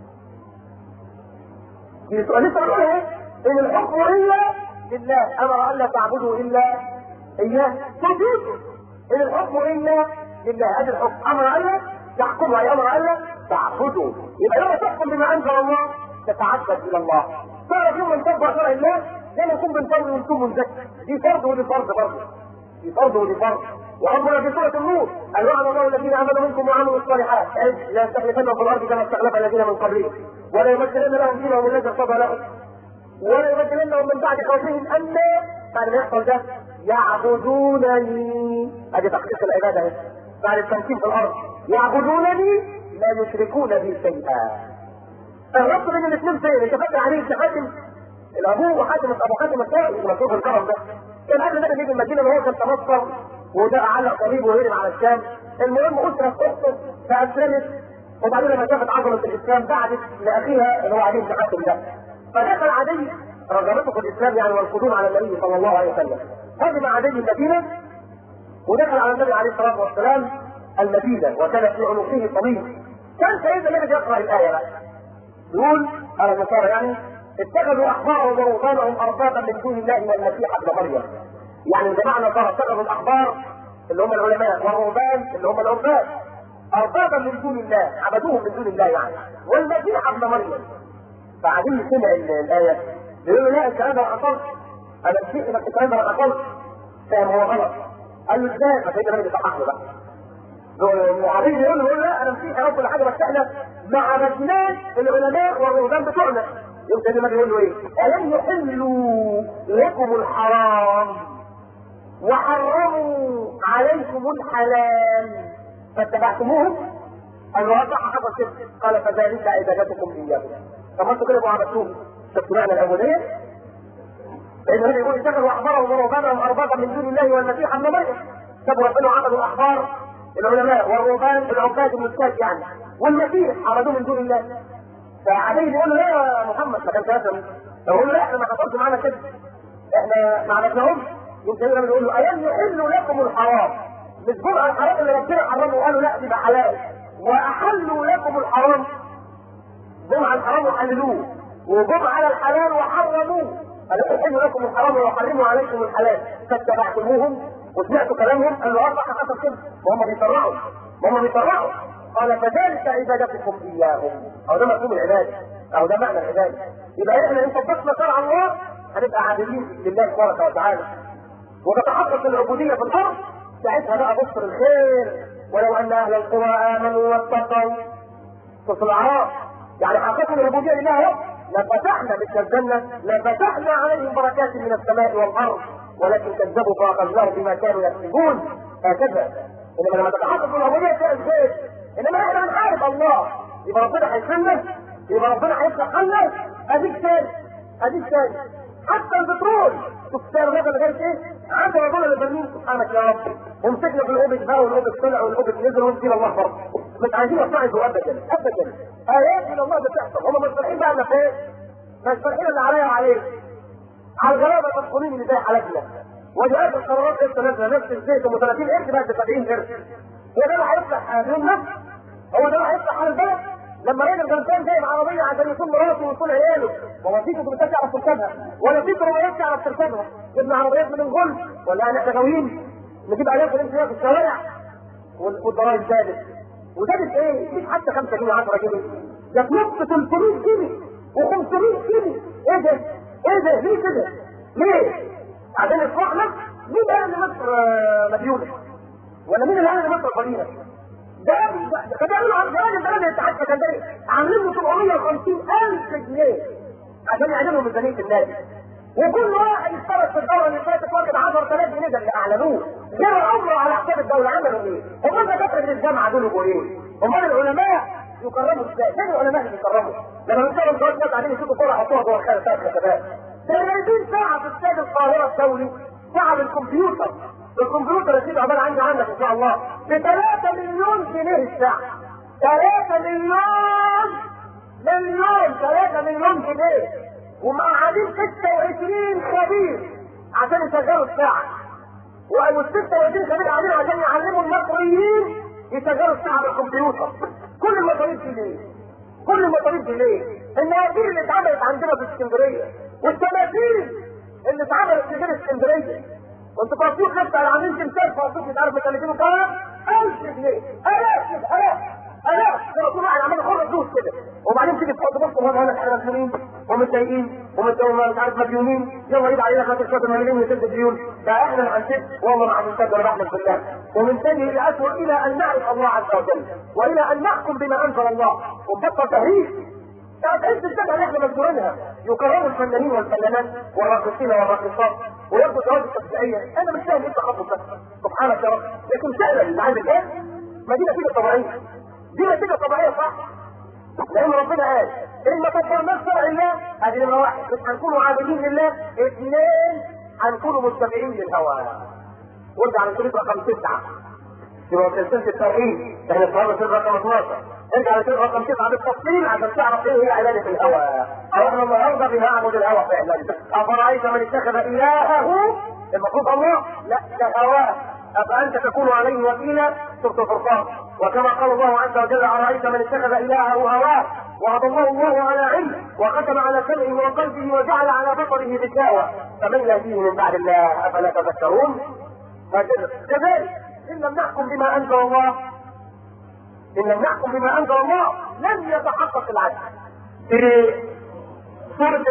في سؤال لسه بنقول ايه؟ ان الحكم الا لله امر الا تعبدوا الا اياه تجوزوا ان الحكم الا لله هذا الحكم امر الا تحكموا اي امر الا تعبدوا يبقى لما تحكم بما انزل الله تتعبد الى الله تعرف يوم من تطبق شرع الله زي ما يكون بنصلي ونكون منزكي دي فرض ودي فرض برضه دي فرض ودي فرض وربنا في سوره النور قال وعد الله الذين امنوا منكم وعملوا الصالحات اي لا يستخلفنهم في الارض كما استخلف الذين من قبلهم ولا يمثلن لهم دينهم الذي ارتضى لهم ولا يمثلنهم من بعد خوفهم امنا بعد ما يحصل ده يعبدونني ادي تقديس العباده اهي بعد التمكين في الارض يعبدونني لا يشركون بي شيئا الربط بين الاثنين فين؟ انت فاكر عليه ابن حاتم الابوه وحاتم ابو حاتم الثاني مكتوب الكرم ده كان قبل ما يجي المدينه وهو كان تنصر وده علق صليب وهرب على الشام المهم اسره اخته فاسلمت وبعدين لما شافت عظمه الاسلام بعدت لاخيها اللي هو علي بن حاتم ده فدخل عدي رغبته في الاسلام يعني والقدوم على النبي صلى الله عليه وسلم هاجم عدي المدينه ودخل على النبي عليه الصلاه والسلام المدينه وكان في عنقه طويل كان سيدنا النبي يقرا الايه بقى يقول على النصارى يعني اتخذوا احبارهم ورهبانهم اربابا من دون الله والمسيح ابن مريم يعني الجماعه النصارى اتخذوا الاحبار اللي هم العلماء والرهبان اللي هم العباد اربابا من دون الله عبدوهم من دون الله يعني والمسيح ابن مريم بعدين سمع الايه بيقول له لا الكلام ده ما حصلش انا نسيت انك الكلام ده ما حصلش فاهم هو غلط قال له ازاي فسيدنا النبي صحح له بقى عبيد يقول له لا انا مسيحي او كل حاجه بس احنا ما عبدناش العلماء والرهبان بتوعنا يوم تاني ما بيقول له ايه؟ الم يحلوا لكم الحرام وحرموا عليكم الحلال فاتبعتموهم قال له صح حصل كده قال فذلك عبادتكم اياهم طب ما انتوا كده وعبدتوهم شفتوا معنى العبوديه؟ فإن هذا يقول اتخذوا أحبارهم ورهبانهم أربابا من دون الله والمسيح ابن مريم سبوا ربنا عبدوا الأحبار العلماء والرهبان العباد المساك يعني والمسيح عبدوه من دون الله فعليه يقول له لا يا محمد ما كانش هذا يقول له لا احنا ما حصلش معانا كده احنا ما عرفناهمش يمكن النبي يقول له ألم يحل لكم الحرام مش جرعة الحرام اللي ربنا حرمه وقالوا لا دي بقى حلال وأحلوا لكم الحرام جمع الحرام وحللوه وجمع على الحلال وحرموه قال يحل لكم الحرام ويحرموا عليكم الحلال فاتبعتموهم وسمعتوا كلامهم قال له اه صح حصل كده وهم بيطلعوا وهم بيطلعوا قال فذلك عبادتكم اياهم او ده مفهوم العباده او ده معنى العباده يبقى احنا ان طبقنا شرع الله هنبقى عابدين لله تبارك وتعالى وتتحقق العبوديه في الارض ساعتها بقى بصر الخير ولو ان اهل القرى امنوا واتقوا في الاعراف يعني حققوا العبوديه لله لفتحنا مثل الجنة لفتحنا عليهم بركات من السماء والأرض ولكن كذبوا فأخذناهم بما كانوا يكسبون هكذا إنما لما تتحقق العبودية تلاقي الخير إنما إحنا بنحارب الله يبقى ربنا هيسلمنا يبقى ربنا هيفتح لنا أديك تاني أديك تاني حتى البترول شوف سعر الرجل غير ايه؟ 10 دولار لبنين سبحانك يا رب ومسكنا في الاوبك بقى والاوبك طلع والاوبك نزل ونسيب الله فرض مش عايزين نصعدوا ابدا ابدا ايات من الله بتحصل هم مش فارحين بقى انا فين؟ مش فارحين اللي عليا وعليك على الغلابه المدخولين اللي زي حالتنا ودي اخر القرارات لسه نازله نفس الزيت ام 30 قرش بقت ب 70 قرش هو ده اللي هيفتح دين نفس هو ده اللي هيفتح على البلد لما راجل غلبان جايب عربيه عشان يكون مراته ويكون عياله ووظيفته ما كانش يعرف تركبها ولا في كروميات يعرف تركبها جبنا عربيات من الغل ولا احنا غاويين نجيب الاف ونمشي في الشوارع والضرايب زادت وزادت ايه؟ مش حتى 5 جنيه 10 جنيه ده تنط 300 جنيه و500 جنيه ايه ده؟ ايه ده؟ ليه كده؟ ليه؟ عشان يصلحنا مين قال ان مصر مديونه؟ ولا مين اللي قال ان مصر قليله؟ ده ده بيعملوا عن زمان زمان الاتحاد السكندري عاملين له 750000 جنيه عشان يعملوا ميزانيه النادي وكل واحد اشترك في الدوره اللي فاتت واخد 10000 جنيه ده اللي اعلنوه غير عمره على حساب الدوله عملوا ايه؟ هم دكاتره الجامعه دول يبقوا ايه؟ امال العلماء يكرموا ازاي؟ فين العلماء اللي بيكرموا؟ لما بنشتغل جوه الناس قاعدين يشوفوا كوره حطوها جوه الخير بتاعت الشباب 30 ساعه في استاد القاهره الدولي ساعه بالكمبيوتر الكمبيوتر يا سيدي عباره عني عندك ان شاء الله ب 3 مليون جنيه الساعه 3 مليون مليون 3 مليون جنيه ومقعدين 26 خبير عشان يشغلوا الساعه وال 26 خبير قاعدين عشان يعلموا المصريين يشغلوا الساعه بالكمبيوتر كل المصاريف دي ليه؟ كل المصاريف دي ليه؟ المواسير اللي اتعملت عندنا في اسكندريه والتماثيل اللي اتعملت في غير اسكندريه وانتوا تعرفوش نفس على عاملين تمثال فوقوك مش عارف مكلفينه كام 1000 جنيه الاف كده الاف الاف لما كل واحد عمال يحط فلوس كده وبعدين تيجي تحط بص هنا هنا احنا مسؤولين ومتضايقين ومش عارف مديونين يلا يبقى علينا خاطر شويه مليونين وسد ديون ده احنا اللي هنسد والله ما هنسد ولا نحمد بالله ومن تاني الى اسوء الى ان نعرف الله عز وجل والى ان نحكم بما انزل الله ونبطل تهريج تعرف الجامعة اللي احنا مذكورينها يكرموا الفنانين والفنانات والراقصين والراقصات وياخدوا جوائز التشجيعية انا مش فاهم ايه التخصص ده سبحانك يا رب لكن فعلا اللي عايز ايه ما دي نتيجة طبيعية دي نتيجة طبيعية صح لان ربنا قال ان ما كفرناش شرع الله ادي نمرة واحد مش هنكونوا عابدين لله اثنين هنكونوا متبعين للهوى وارجع للشريط رقم تسعة يبقى سلسلة التوحيد احنا النهارده في رقم 12 ارجع للشريط رقم تسعة بالتفصيل عشان تعرف ايه هي عبادة الهوى احنا النهارده بنعبد الهوى فعلا افرايت من اتخذ الهه المفروض الله لا كهواه أفأنت تكون عليه وكيلا سورة الفرقان وكما قال الله عز وجل أرأيت من اتخذ إلهه هواه وأضله الله على علم وختم على سمعه وقلبه وجعل على بصره غشاوة فمن يهديه من بعد الله أفلا تذكرون كذلك إن لم نحكم بما أنزل الله إن لم نحكم بما أنزل الله لن يتحقق العدل في سورة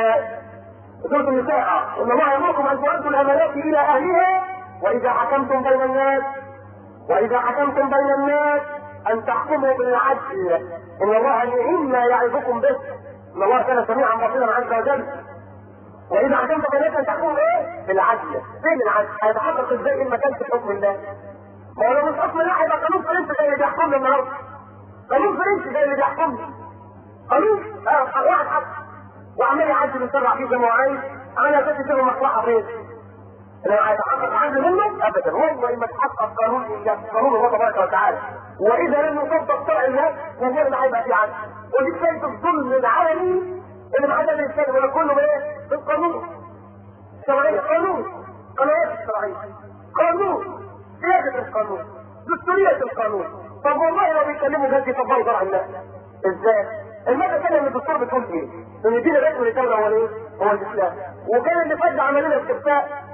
سورة النساء إن الله يأمركم أن تؤدوا الأمانات إلى أهلها وإذا حكمتم بين الناس واذا حكمتم بين الناس ان تحكموا بالعدل ان الله نعم ما يعظكم به ان الله كان سميعا بصيرا عز وجل واذا حكمت بين الناس ان تحكموا ايه؟ بالعدل فين العدل؟ هيتحقق ازاي ان ما كانش حكم الله؟ ما هو لو مش حكم الله هيبقى قانون فرنسي زي اللي بيحكمنا النهارده قانون فرنسي زي اللي بيحكمنا قانون اه واحد حق وعمال يعدل ويسرع فيه زي ما هو عايز على اساس يصير مصلحه فين؟ لو هيتحقق عنه منه ابدا والله ما تحقق قانون الله قانون الله تبارك وتعالى واذا لم يطبق شرع الله والله ما هيبقى في عدل ودي كانت الظلم العالمي اللي ما حدا يستخدم ولا كله بايه؟ بالقانون شرعيه قانون قنوات الشرعيه قانون سياده القانون دستوريه القانون طب والله لو بيتكلموا جد يطبقوا شرع الله ازاي؟ المادة الثانية من الدستور بتقول ايه؟ ان دين الرسم للدولة هو الايه؟ هو الاسلام وكان اللي فات عمل لنا استفتاء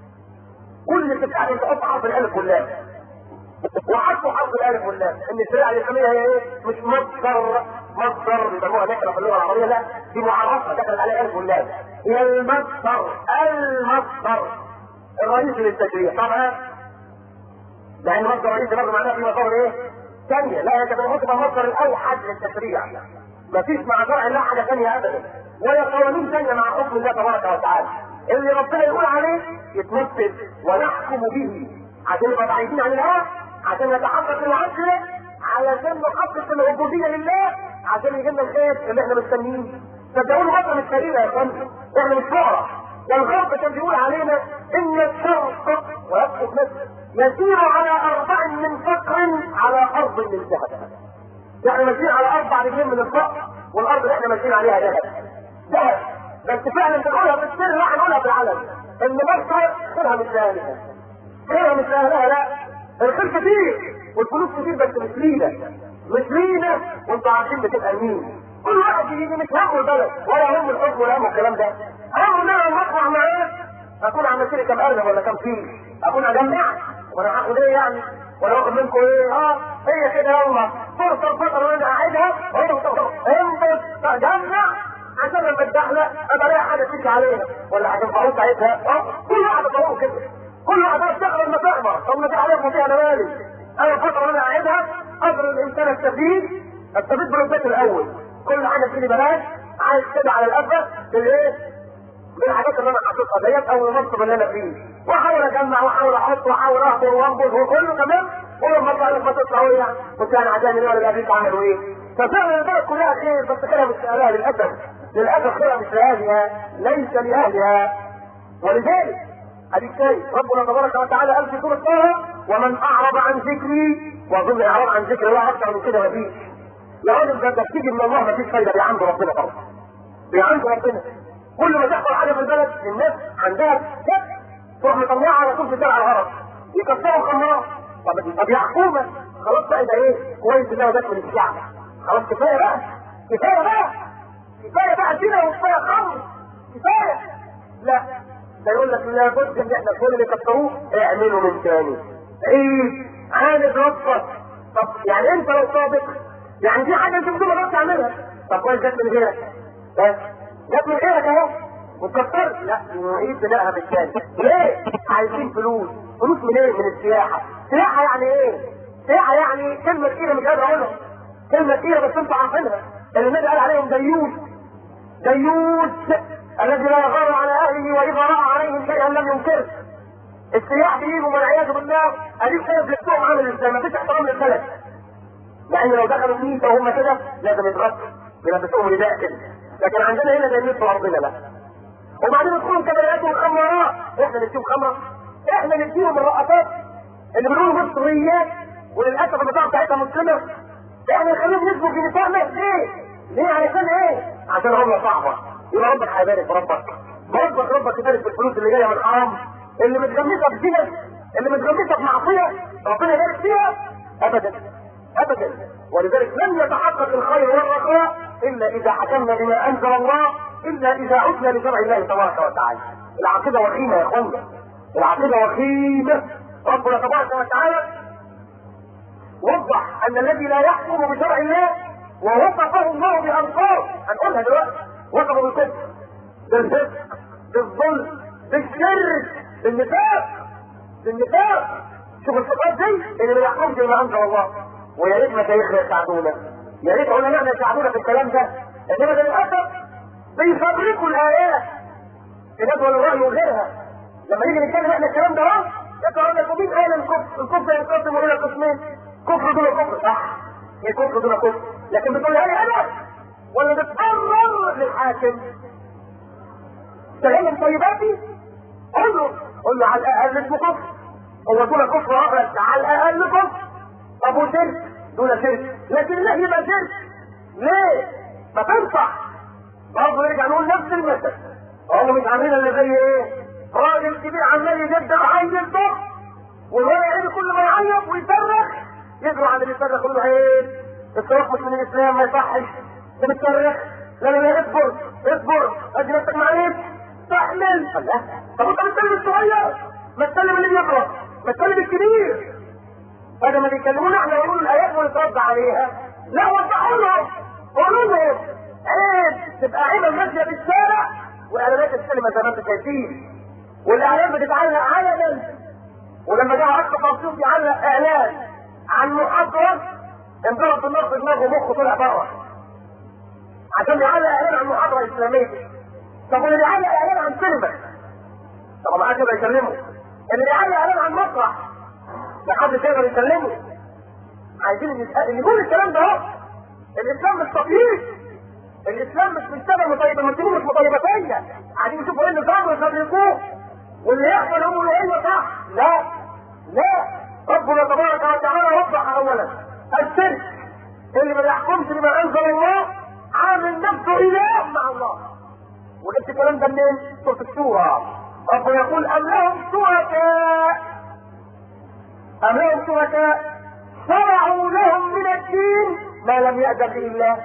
كل استفتاء انت تحط حرف الالف واللام وحطوا حرف الالف واللام ان الشريعه الاسلاميه هي ايه؟ مش مصدر مصدر بيسموها نكره في اللغه العربيه لا دي معرفه دخلت عليها الالف واللام هي المصدر المصدر الرئيسي للتشريع طبعا لان مصدر رئيسي برضه معناها في مصدر ايه؟ ثانيه لا هي كانت المفروض تبقى المصدر الاوحد للتشريع مفيش مع شرع الله حاجه ثانيه ابدا ولا قوانين ثانيه مع حكم الله تبارك وتعالى اللي ربنا يقول عليه يتنفذ ونحكم به عشان نبقى بعيدين عن الهوى عشان نتحقق العدل علشان نحقق العبوديه لله عشان يجي لنا الخير اللي احنا مستنيين صدقوني بطل السريره يا فندم احنا مش فقراء والغرب كان بيقول علينا ان الشرق ويسقط نفسه يسير على اربع من فقر على ارض من ذهب يعني ماشيين على اربع رجلين من الفقر والارض اللي احنا ماشيين عليها ذهب ذهب بس فعلا بنقولها بالسر لا هنقولها بالعلن ان مصر خيرها مش لاهلها خيرها مش لاهلها لا الخير كتير والفلوس كتير بس مش لينا مش لينا وانتوا عارفين بتبقى مين كل واحد يجي مش همه البلد ولا هم الحكم ولا هم الكلام ده همه ان انا لما اطلع معاه اكون عم اشتري كام ارنب ولا كام فيل اكون اجمع وانا هاخد ايه يعني ولا واخد منكم ايه اه هي كده يلا فرصه الفتره وانا قاعدها انبسط اجمع عشان لما اتدحلق ابقى الاقي حاجه تيجي علينا ولا عشان فلوس ساعتها اه كل واحد طريقه كده كل واحد اشتغل لما تقدر طب ما عليكم فيها انا مالي انا الفتره وانا قاعدها قدر الانسان استفيد استفيد بالرباط الاول كل حاجه تيجي بلاش عايز كده على القفه بالايه؟ من الحاجات اللي انا حاططها ديت او المنصب اللي انا فيه واحاول اجمع واحاول احط واحاول اهبط وانبض وكله تمام ولما اطلع لك بطلع ويا وكان عشان يقول الابيك عملوا ايه؟ ففعلا البلد كلها خير بس كده مش لاهلها للاسف للاسف خيرها مش لاهلها ليس لاهلها ولذلك اديك شايف ربنا تبارك وتعالى قال في سوره طه ومن اعرض عن ذكري واظن اعراض عن ذكري الله اكثر من كده مفيش يا راجل ده بتيجي من الله مفيش فايده دي عند ربنا طبعا دي عند ربنا كل ما تحصل حاجه في البلد الناس عندها شك تروح مطلعها على طول في شارع الغرض يكسروا الخمار طب طب يا حكومه خلاص بقى ده ايه كويس انها جت من الشعب خلاص كفايه بقى كفايه بقى كفايه بقى كده وكفايه خمر كفايه لا ده يقول لك لابد ان احنا كل اللي كسروه اعملوا من تاني عيد عاند ربك طب يعني انت لو صادق يعني دي حاجه انت بتقول ما تعملها طب كويس جت من غيرك بس جت من غيرك اهو وتكسرت لا نعيد بنائها بالتاني ليه؟ عايزين فلوس فلوس من ايه؟ من السياحه سياحه يعني ايه؟ سياحه يعني كلمه كتيره مش قادر اقولها كلمه كتيره بس انتوا عارفينها اللي النبي قال عليهم ديوث ديوث الذي لا يغار على اهله واذا راى عليهم شيئا لم ينكره السياح بيجوا والعياذ بالله اديك شايف لبسهم عامل ازاي ما فيش احترام للبلد يعني لو دخلوا ميتا وهم كده لازم يتغطوا يلبسوهم رداء كده لكن عندنا هنا زي في ارضنا لا وبعدين يدخلوا كبريات وخمرات احنا نديهم خمره احنا نديهم الرقصات اللي بنقولوا مصريات وللاسف البطاقه بتاعتها مسلمه احنا نخليهم يسبوا في نسائنا ليه؟ ليه علشان ايه؟ عشان هم صعبه يبقى ربك هيبارك ربك ربك ربك يبارك في الفلوس اللي جايه من حرام اللي متغمسه في زنا اللي متغمسه في معصيه ربنا يبارك فيها ابدا ابدا ولذلك لن يتحقق الخير والرخاء الا اذا حكمنا بما انزل الله الا اذا عدنا لشرع الله تبارك وتعالى العقيده وخيمه يا اخوانا العقيده وخيمه ربنا تبارك وتعالى وضح ان الذي لا يحكم بشرع الله ووصفه الله بانصار هنقولها دلوقتي وصفه بالكفر بالفسق بالظلم بالشرك بالنفاق بالنفاق شوف الصفات دي اللي ما يحكمش بما انزل الله ويا ريت مشايخنا يساعدونا يا ريت علماءنا يساعدونا في الكلام ده انما للاسف بيفبركوا الايات في ندوه الراي وغيرها لما نيجي نتكلم احنا الكلام ده اهو يقول لك ومين قال الكفر؟ الكفر ينقسم الى قسمين كفر دون كفر صح هي كفر دون كفر لكن بتقولها لي انا ولا بتقرر للحاكم تغلم طيباتي قول له قول له على الاقل اسمه كفر هو دون كفر ابدا على الاقل كفر ابو شرك دون شرك لكن لا يبقى شرك ليه؟ ما تنفع برضه نرجع نقول نفس المثل هم مش عاملين اللي زي ايه؟ راجل كبير عمال يجدد عيل ضخم والولد عيني كل ما يعيط ويصرخ يجروا على اللي بيصرخ يقول له ايه؟ الصراخ مش من الاسلام ما يصحش انت بتصرخ لا لا لا اصبر اصبر ادي نفسك معلش تحمل الله طب انت بتكلم الصغير ما تكلم اللي بيقرا ما تكلم الكبير هذا ما بيكلمونا احنا يقولوا الايات ونترد عليها لا وضحوا لهم قولوا لهم عيب تبقى عيبه ماشيه في الشارع واعلانات السينما زي ما انتم شايفين والاعلان بتتعلق علنا ولما جه عقد مبسوط يعلق اعلان عن محاضره انضرب بالنار في دماغه مخه طلع بره عشان يعلق اعلان عن محاضره اسلاميه طب واللي بيعلق اعلان عن سينما طب ما حدش يقدر يكلمه اللي بيعلق اعلان عن مسرح ما حدش يقدر يكلمه عايزين اللي يقول الكلام ده اهو الاسلام مش تطهير الاسلام مش بيشتغل مطيب المسلمين مش مطيبتيه عايزين يشوفوا ايه اللي صار ويصدقوه واللي يحصل يقولوا ايوه صح لا لا ربنا تبارك وتعالى وضح اولا الشرك اللي ما يحكمش بما انزل الله عامل نفسه اله مع الله وجبت الكلام ده منين؟ سوره الشورى ربنا يقول ام لهم شركاء ام لهم شركاء شرعوا لهم من الدين ما لم يأذن به الله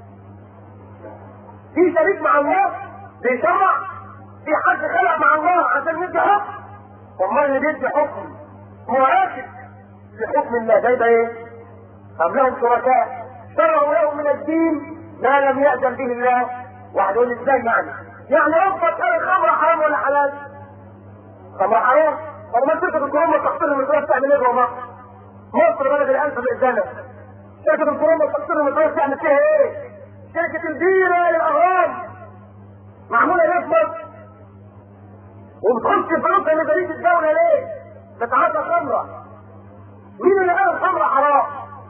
في شريك مع الله بيشرع في حد خلق مع الله عشان يدي حكم امال اللي بيدي حكم معاكس لحكم الله ده يبقى ايه؟ ام لهم شركاء شرعوا لهم من الدين ما لم يأذن به الله واحد يقول ازاي يعني؟ يعني ربك قال الخمر حرام ولا حلال؟ خمر حرام طب ما شركة الكورونا تقصير المدرسة تعمل ايه جوه مصر؟ مصر بلد الألف بالإزالة شركة الكورونا تقصير المدرسة تعمل فيها ايه؟ شركة البيرة للأهرام معمولة ليه في مصر؟ وبتخش فلوسها ميزانية الدولة ليه؟ بتعاطى خمرة مين اللي قال الخمرة حرام؟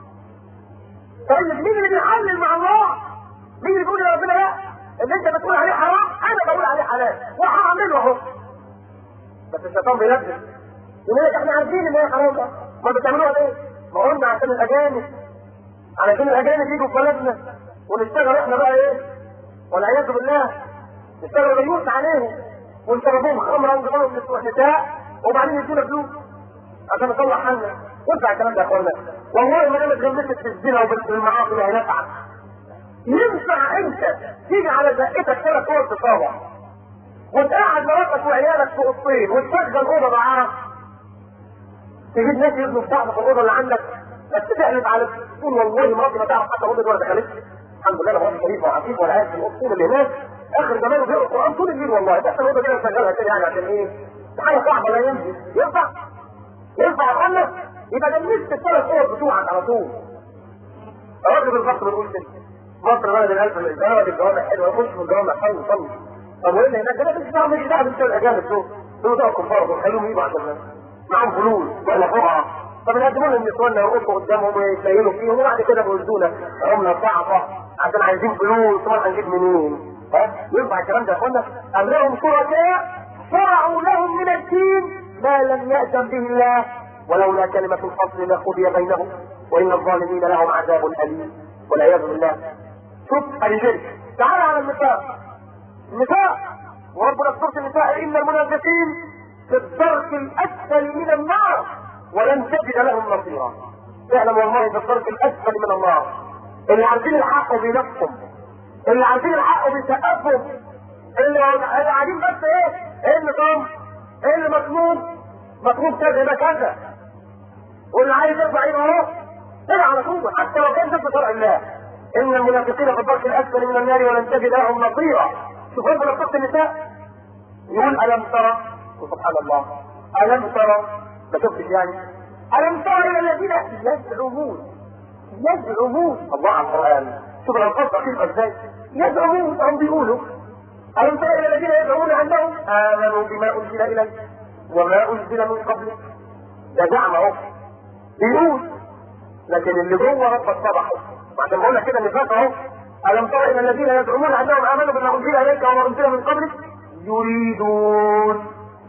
طيب مين اللي بيحلل مع الله؟ مين اللي بيقول يا ربنا لا؟ اللي انت بتقول عليه حرام انا بقول عليه حلال وهعمله اهو بس الشيطان بينزل يقول لك احنا عارفين ان هي حرام ده ما بتعملوها ليه؟ ما قلنا عشان الاجانب علشان الاجانب يجوا في بلدنا ونشتغل احنا بقى ايه؟ والعياذ بالله نشتغل بيوت عليهم ونشربوهم خمرا ونجيبهم النساء وبعدين يدونا فلوس عشان نطلع حالنا وارجع الكلام ده يا اخوانا والله ما انا اتغمست في الزنا وبالمعاصي اللي هنفعل ينفع انت تيجي على زقتك كده صور تصور وتقعد مراتك وعيالك في اوضتين وتشغل اوضه معاك تجيب ناس يبنوا في بعض في الاوضه اللي عندك بس تقلب على تقول والله مراتي ما تعرف حتى اوضه ولا دخلت الحمد لله انا مراتي شريفه وعفيف ولا عارف الاصول اللي هناك اخر زمان بيقرا القران طول الليل والله بس الاوضه دي شغالها كده يعني عشان ايه؟ حاجه صعبه لا ينزل ينفع؟ ينفع يا اخوانا؟ يبقى جنبت الثلاث اوض بتوعك على طول الراجل بالظبط بيقول كده مصر بلد الالف الجوامع الجوامع حلوه يخش في الجوامع صلوا صلوا طب وايه اللي هناك ده مش دعوه مش دعوه بالشغل الاجانب دول دول ده كفار دول خليهم يجوا عشان معاهم فلوس ولا فقعه طب نقدموا لهم نسواننا يقفوا قدامهم ويتليلوا فيهم وبعد كده بيردونا عمله صعبه عشان عايزين فلوس طبعا هنجيب منين؟ ها؟ ينفع الكلام ده يا اخوانا؟ ام لهم شركاء شرعوا لهم من الدين ما لم يأذن به الله ولولا كلمة الفصل لقضي بينهم وإن الظالمين لهم عذاب أليم والعياذ بالله شوف الجن تعال على النساء النساء وربنا في سورة النساء إن المنافقين في الدرك الأسفل من النار ولن تجد لهم نصيرا اعلم والله في الدرك الأسفل من النار اللي عارفين الحق بنفسهم اللي عارفين الحق بسقفهم اللي قاعدين بس ايه ايه اللي قام ايه اللي مطلوب مطلوب كذا ده كذا واللي عايز يرفع ايده اهو كده على طول حتى لو كان ضد شرع الله ان المنافقين في الدرك الاسفل من النار ولن تجد لهم نصيرا شوف ربنا في سوره النساء يقول الم ترى سبحان الله الم ترى ما شفتش يعني ألم تر إلى الذين يزعمون يزعمون الله على القرآن شوف الألفاظ دقيقة إزاي يزعمون هم بيقولوا ألم تر إلى الذين يزعمون أنهم آمنوا بما أنزل إليك وما أنزل من قبلك ده زعم أهو بيقول لكن اللي جوه ربك فضحه عشان بقول لك كده النفاق اهو ألم تر إلى الذين يزعمون أنهم آمنوا بما أنزل إليك وما أنزل من قبلك يريدون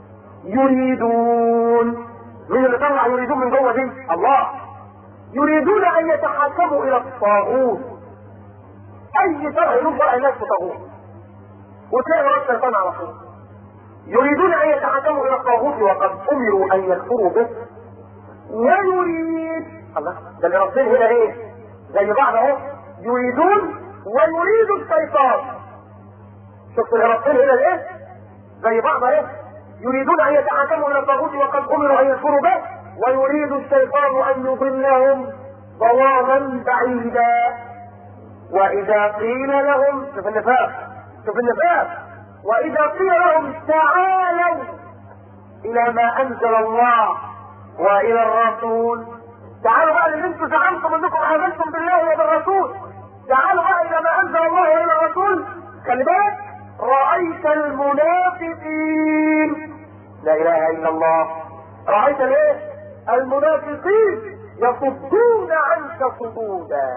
يريدون مين اللي طلع يريدون من جوه دي؟ الله يريدون أن يتحاكموا إلى الطاغوت أي شرع يروح بقى الناس طاغوت وتلاقي ورا الشيطان على طول يريدون أن يتحاكموا إلى الطاغوت وقد أمروا أن يكفروا به ويريد الله ده اللي ربنا هنا إيه؟ زي بعض أهو يريدون ويريد الشيطان شفت اللي ربنا هنا الايه زي بعض ايه يريدون ان يتحكموا الى الطاغوت وقد امروا ان يكفروا به ويريد الشيطان ان يضلهم ضلالا بعيدا واذا قيل لهم شوف النفاق شوف النفاق واذا قيل لهم تعالوا الى ما انزل الله والى الرسول تعالوا بقى اللي انتم زعمتم انكم امنتم بالله وبالرسول تعالوا بقى الى ما انزل الله والى الرسول خلي بالك رايت المنافقين لا اله الا الله رايت الايه المنافقين يصدون عنك صدودا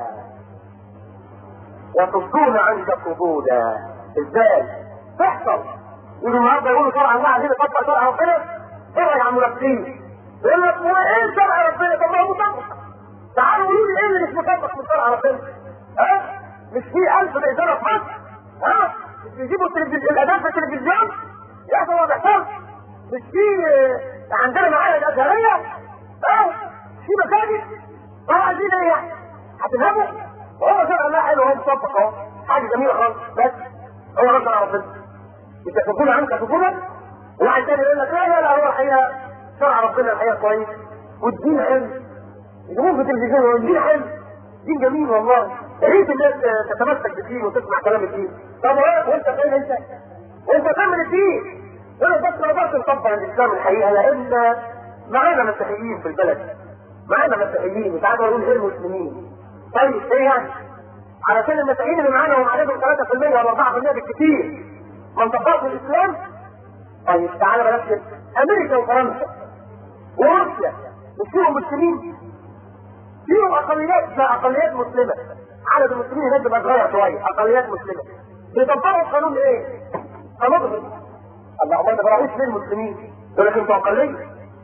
يصدون عنك صدودا ازاي تحصل يجوا النهارده يقولوا شرع الله عايزين نطبق شرع ربنا ايه يا عم منافقين يقول لك هو ايه شرع ربنا طب ما هو مطبق تعالوا قولوا لي ايه اللي مش مطبق من شرع ربنا ها مش في ألف بإدارة في مصر ها مش بيجيبوا التلفزيون الأداء في التلفزيون يحصل ما بيحصلش مش في آه، عندنا معاهد أزهرية ها في مساجد اه عايزين ايه يعني هتذهبوا هو شرع الله حلو هو مطبق اهو حاجة جميلة خالص بس هو رد على ربنا يتفقون عنك تفقونا وواحد تاني يقول لك لا لا لا هو الحقيقة شرع ربنا الحقيقة كويس والدين حلو يجيبوه في التلفزيون والدين حلو دين جميل والله يا ريت الناس تتمسك بالدين وتسمع كلام الدين طب وايه وانت فين انت؟ انت كمل الدين ولا بس ما نقدرش نطبق الاسلام الحقيقه لان معانا مسيحيين في البلد معانا مسيحيين وساعات بقول غير مسلمين طيب ايه يعني؟ علشان المسيحيين اللي معانا هم عددهم 3% ولا 4% بالكثير ما نطبقش الاسلام طيب تعالى بلاش كده. امريكا وفرنسا وروسيا مش فيهم مسلمين فيهم اقليات لا اقليات مسلمه عدد المسلمين هناك بيبقى صغير شويه اقليات مسلمه بيطبقوا قانون ايه؟ قانون الله ما تبرعوش ليه المسلمين؟ يقول لك انتوا اقليه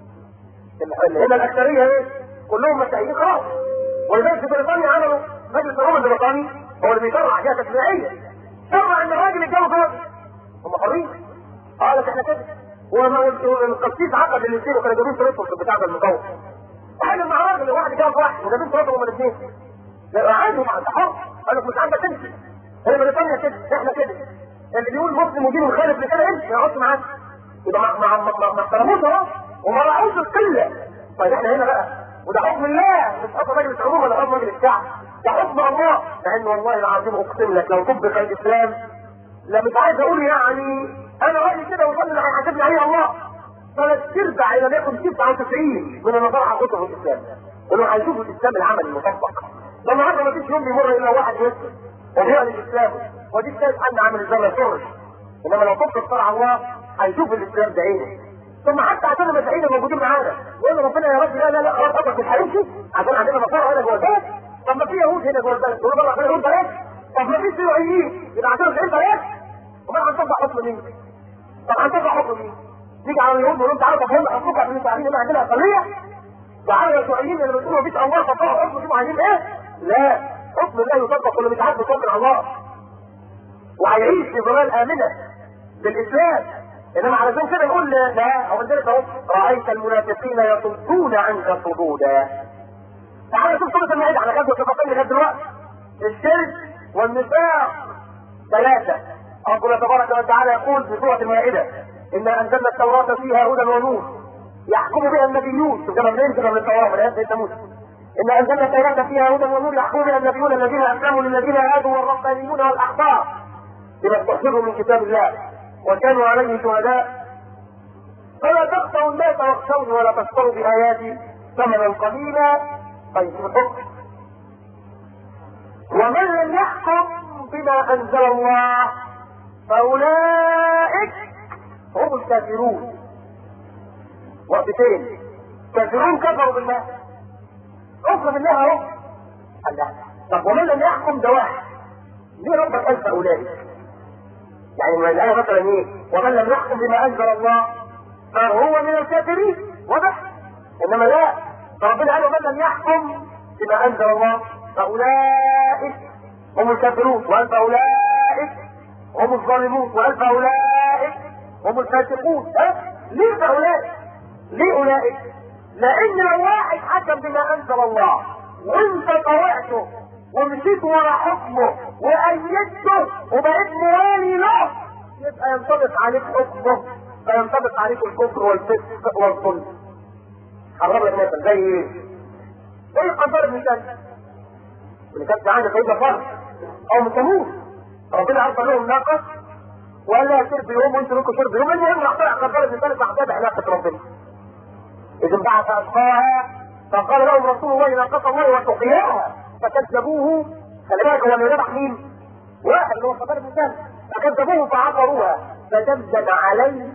هنا الاكثريه ايه؟ كلهم مسيحيين خلاص ولذلك في بريطانيا عملوا مجلس الامم البريطاني هو اللي بيشرع حاجات تشريعيه شرع ان الراجل يتجوز راجل هم حرين قال لك احنا كده والقسيس عقد الاثنين وكانوا جايبين صورتهم في بتاع المقاومه تعالوا مع راجل واحد جاب واحد وجايبين صورتهم هما الاثنين لا عادي مع الحر قال لك مش عندك تمشي هي بريطانيا كده احنا كده اللي بيقول مسلم ودين مخالف لكده امشي يقعد معاك يبقى ما ما ما ما- ما احترموش اهو وما راعوش القله طيب احنا هنا بقى وده حكم الله مش حكم مجلس العموم ولا حكم مجلس الشعب ده حكم الله لان والله العظيم اقسم لك لو طبق الاسلام لا مش عايز اقول يعني انا رايي كده وظن اللي هيحاسبني عليه الله ثلاث ارباع الى ما يكون 99 من النظر حقيقه في الاسلام انه هيشوفوا الاسلام العمل المطبق ده النهارده ما فيش يوم بيمر الا واحد يسلم وبيعلن الاسلام ودي الثالث حد عامل ازاي ما يفرش انما لو طبق شرع الله هيشوف الاسلام بعينه ثم حتى عشان المسيحيين الموجودين معانا يقول ربنا يا رب لا لا لا خلاص قطعك مش هيمشي عشان عندنا مصارع هنا جوه البلد طب ما في يهود هنا جوه البلد يقولوا الله يهود بلاش طب ما في سوريين يبقى عندنا مش بلاش وما هنطبق حكم مين؟ طب هنطبق حكم مين؟ نيجي على اليهود ونقول تعالوا طب هم حكمكم عشان انتوا عارفين ان عندنا اقليه تعالوا يا سوريين اللي بتقولوا مفيش الله فطلعوا حكم فيهم عايزين ايه؟ لا حكم الله يطبق واللي مش عارف يطبق الله وهيعيش في ظلال امنه بالاسلام انما علشان كده نقول لا هو ذلك اهو رايت المنافقين يصدون عنك صدودا تعالى شوف سوره المائده على غزوه الفقين لغايه دلوقتي الشرك والنفاق ثلاثه ربنا تبارك وتعالى يقول في سوره المائده انا انزلنا التوراه فيها هدى ونور يحكم بها النبيون شوف كما منين كده من التوراه من ايات سيدنا موسى إن أنزلنا التوراة فيها هدى ونور يحكم بها النبيون الذين أسلموا للذين هادوا والربانيون والأحبار بما استحفظوا من كتاب الله وكانوا عليه شهداء فلا تخشوا الناس واخشوني ولا تشتروا بآياتي ثمنا قليلا طيب الحكم ومن لم يحكم بما انزل الله فاولئك هم الكافرون وقتين كافرون كفروا بالله كفر بالله اهو قال لا طب ومن لم يحكم ده واحد ليه ربك قال فاولئك يعني ما الايه مثلا ايه ومن لم يحكم بما انزل الله فهو من الكافرين واضح انما لا فربنا قال ومن لم يحكم بما انزل الله فاولئك هم الكافرون وقال فاولئك هم الظالمون وقال فاولئك هم الفاسقون ها ليه فاولئك ليه اولئك لان لو واحد حكم بما انزل الله وانت طوعته ومشيت ورا حكمه وايدته وبقيت موالي له يبقى ينطبق عليك حكمه فينطبق عليك الكفر والفسق والظلم هضرب لك مثل زي ايه؟ زي قدر ابن كلب اللي كانت معانا سيدنا فرد او ثمود ربنا ارسل لهم ناقه وقال لها شرب يوم وانتوا لكم شرب يوم المهم راح طلع قدر ابن كلب راح تابع علاقه ربنا اذا بعث اشقاها فقال لهم رسول الله ناقه الله وسقياها فكذبوه خلي بالك هو اللي ذبح مين؟ واحد اللي هو قدر ابن كلب فكذبوه فعقروها فدمدم عليه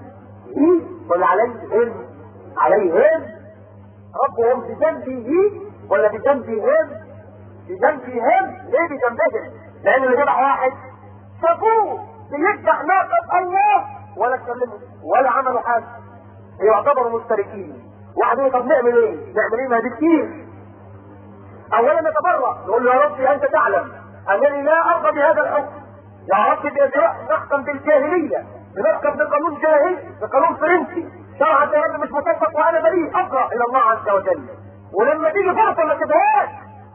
ولا عليهم عليهم ربهم بجنبه ولا بجنبهم بجنبهم ليه بجنبهم لان اللي ذبح واحد شافوه بيذبح ناقة الله ولا اتكلموا ولا عملوا حاجة يعتبروا مشتركين واحد يقول طب نعمل ايه؟ نعمل ايه ما دي كتير اولا نتبرع نقول له يا ربي انت تعلم انني لا ارضى بهذا الحكم يا رب نحكم بالجاهلية بنحكم بقانون جاهلي بقانون فرنسي شرع الجهاد مش مطبق وانا بريء اقرا الى الله عز وجل ولما تيجي فرصه ما تبهاش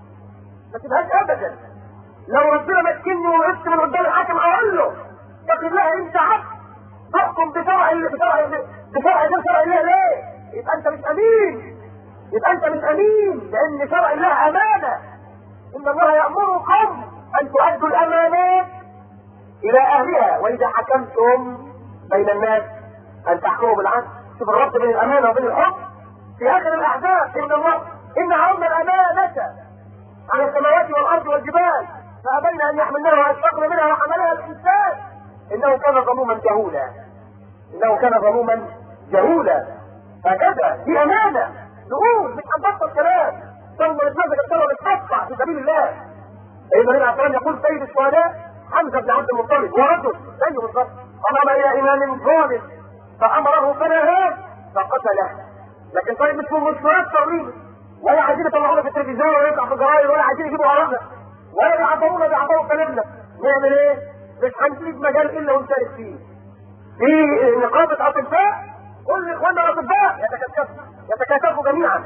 ما تبهاش ابدا لو ربنا مكني وقفت من قدام الحاكم اقول له اتق الله انت عبد تحكم بشرع بشرع بشرع غير شرع الله ليه؟ يبقى انت مش امين يبقى انت مش امين لان شرع الله امانه ان الله يامركم ان تؤدوا الامانات الى اهلها واذا حكمتم بين الناس ان تحكموا بالعدل شوف الربط بين الامانه وبين الحكم في اخر الاحزاب ان الله ان عرضنا الامانه على السماوات والارض والجبال فابين ان يحملنها واشفقن منها وحملها الانسان انه كان ظلوما جهولا انه كان ظلوما جهولا هكذا دي امانه نقول مش هنبطل كلام ثم نتمسك الثوره بتقطع في سبيل الله سيدنا النبي عليه الصلاه يقول سيد الشهداء حمزه بن عبد المطلب ورجل زيه بالظبط قام الى امام ظالم فامره فنهاه فقتله لكن طيب مش مش مؤثر ليه ولا عايزين يطلعونا في التلفزيون ولا يطلع في الجرايد ولا عايزين يجيبوا عرفنا ولا بيعبرونا بيعبروا كلامنا نعمل ايه؟ مش هنسيب مجال الا ونشارك فيه. في نقابه اطباء كل اخواننا الاطباء يتكاتفوا يتكاتفوا جميعا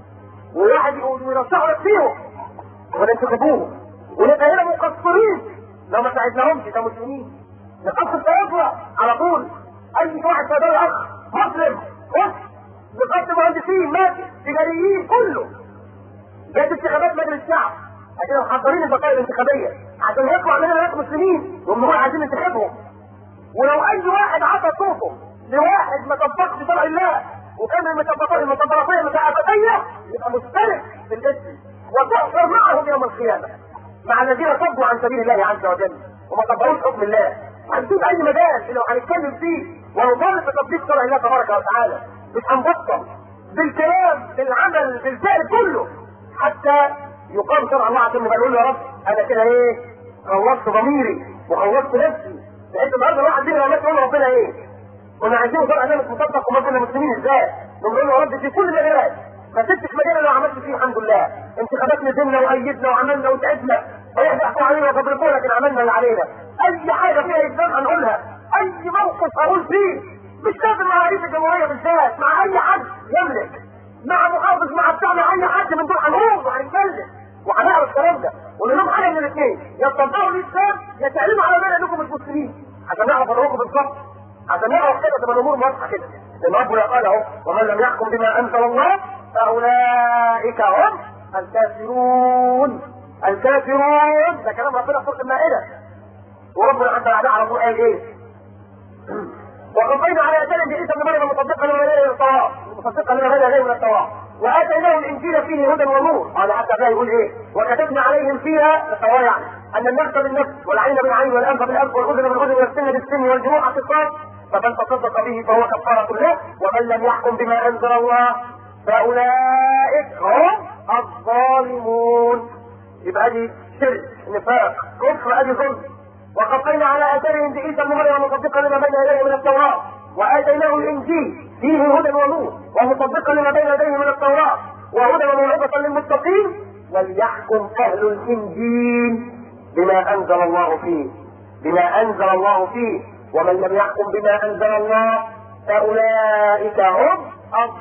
وواحد يرشحوا فيهم وننتخبوه ونبقى هنا مقصرين لو ما ساعدناهمش كمسلمين نقص التوافق على طول اي واحد فدار اخ مسلم خش نقص مهندسين ماشي تجاريين كله جت انتخابات مجلس الشعب عشان محضرين البقايا الانتخابيه عشان يطلع لنا ناس مسلمين وهم عايزين ننتخبهم ولو اي واحد عطى صوته لواحد ما طبقش شرع الله وكان المتطبقين المتطرفين المتعافتيه يبقى مشترك في الاسم وتحشر معهم يوم القيامه مع الذين صدوا عن سبيل الله عز وجل وما طبقوش حكم الله هنشوف اي مجال لو هنتكلم فيه ونطالب بتطبيق شرع الله تبارك وتعالى مش هنبطل بالكلام بالعمل بالفعل كله حتى يقام شرع الله عشان نبقى نقول يا رب انا كده ايه خلصت ضميري وخلصت نفسي لقيت النهارده الواحد بينا لما يقول ربنا ايه كنا عايزين شرع الله مش مطبق وما كنا مسلمين ازاي نقول له يا رب في كل المجالات ما سبتش مجال اللي عملت فيه الحمد لله انتخابات نزلنا وايدنا وعملنا وتعبنا ويحدثوا علينا وتضربونا لكن عملنا اللي علينا اي حاجه فيها اسلام هنقولها اي موقف هقول فيه مش لازم مع رئيس الجمهوريه بالذات مع اي حد يملك مع محافظ مع بتاع مع اي حد من دول هنقول وهنتكلم وهنعرف الكلام ده ونقول لهم حاجه من الاثنين يا تطبقوا الاسلام يا تعلموا على بالي انكم مش مسلمين عشان نعرف ادعوكم بالظبط عشان نعرف كده تبقى الامور واضحه كده لان ربنا قال اهو ومن لم يحكم بما انزل الله فاولئك هم الكافرون الكافرون ده كلام ربنا في سوره المائده وربنا حتى بعدها على طول قال ايه؟ وقضينا على اجل عيسى ابن مريم مصدقا لما بين التوراه مصدقا لما بين غير من التوراه واتيناه الانجيل فيه هدى ونور قال حتى بقى يقول ايه وكتبنا عليهم فيها التوراه يعني ان النفس بالنفس والعين بالعين والانف بالانف والاذن بالاذن والسن بالسن والجموع قصاص فمن تصدق به فهو كفاره له ومن لم يحكم بما انزل الله فاولئك هم الظالمون يبقى دي شرك نفاق كفر ادي ظلم وقفينا على اثرهم بعيسى ابن مريم مصدقا لما بين يديه من التوراه واتيناه الانجيل فيه هدى ونور ومصدقا لما بين يديه من التوراه وهدى وموعظه للمتقين وليحكم اهل الانجيل بما انزل الله فيه بما انزل الله فيه ومن لم يحكم بما انزل الله فاولئك هم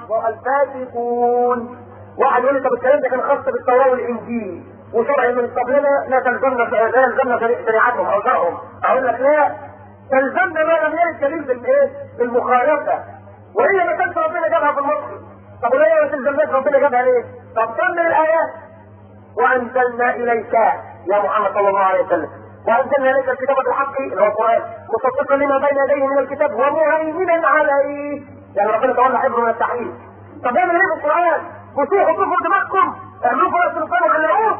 الفاسقون واحد يقول لي طب الكلام ده كان خاص بالتوراه والانجيل وشرع من قبلنا لا تلزمنا لا يلزمنا شريعتهم او شرعهم اقول لك لا تلزمنا ما لم يرد دليل بالايه؟ بالمخالفه وهي ما كانش ربنا جابها في المصحف طب وليه ما تلزمناش ربنا جابها ليه؟ طب كمل الايات وانزلنا اليك يا محمد صلى الله عليه وسلم وانزلنا اليك الكتاب بالحق اللي هو القران مصدقا لما بين يديه من الكتاب ومهيمنا عليه يعني ربنا تولى حفظه من التحريف طب اعمل ايه في القران؟ وسيحوا كفر دماغكم اعملوا فرس القران علقوه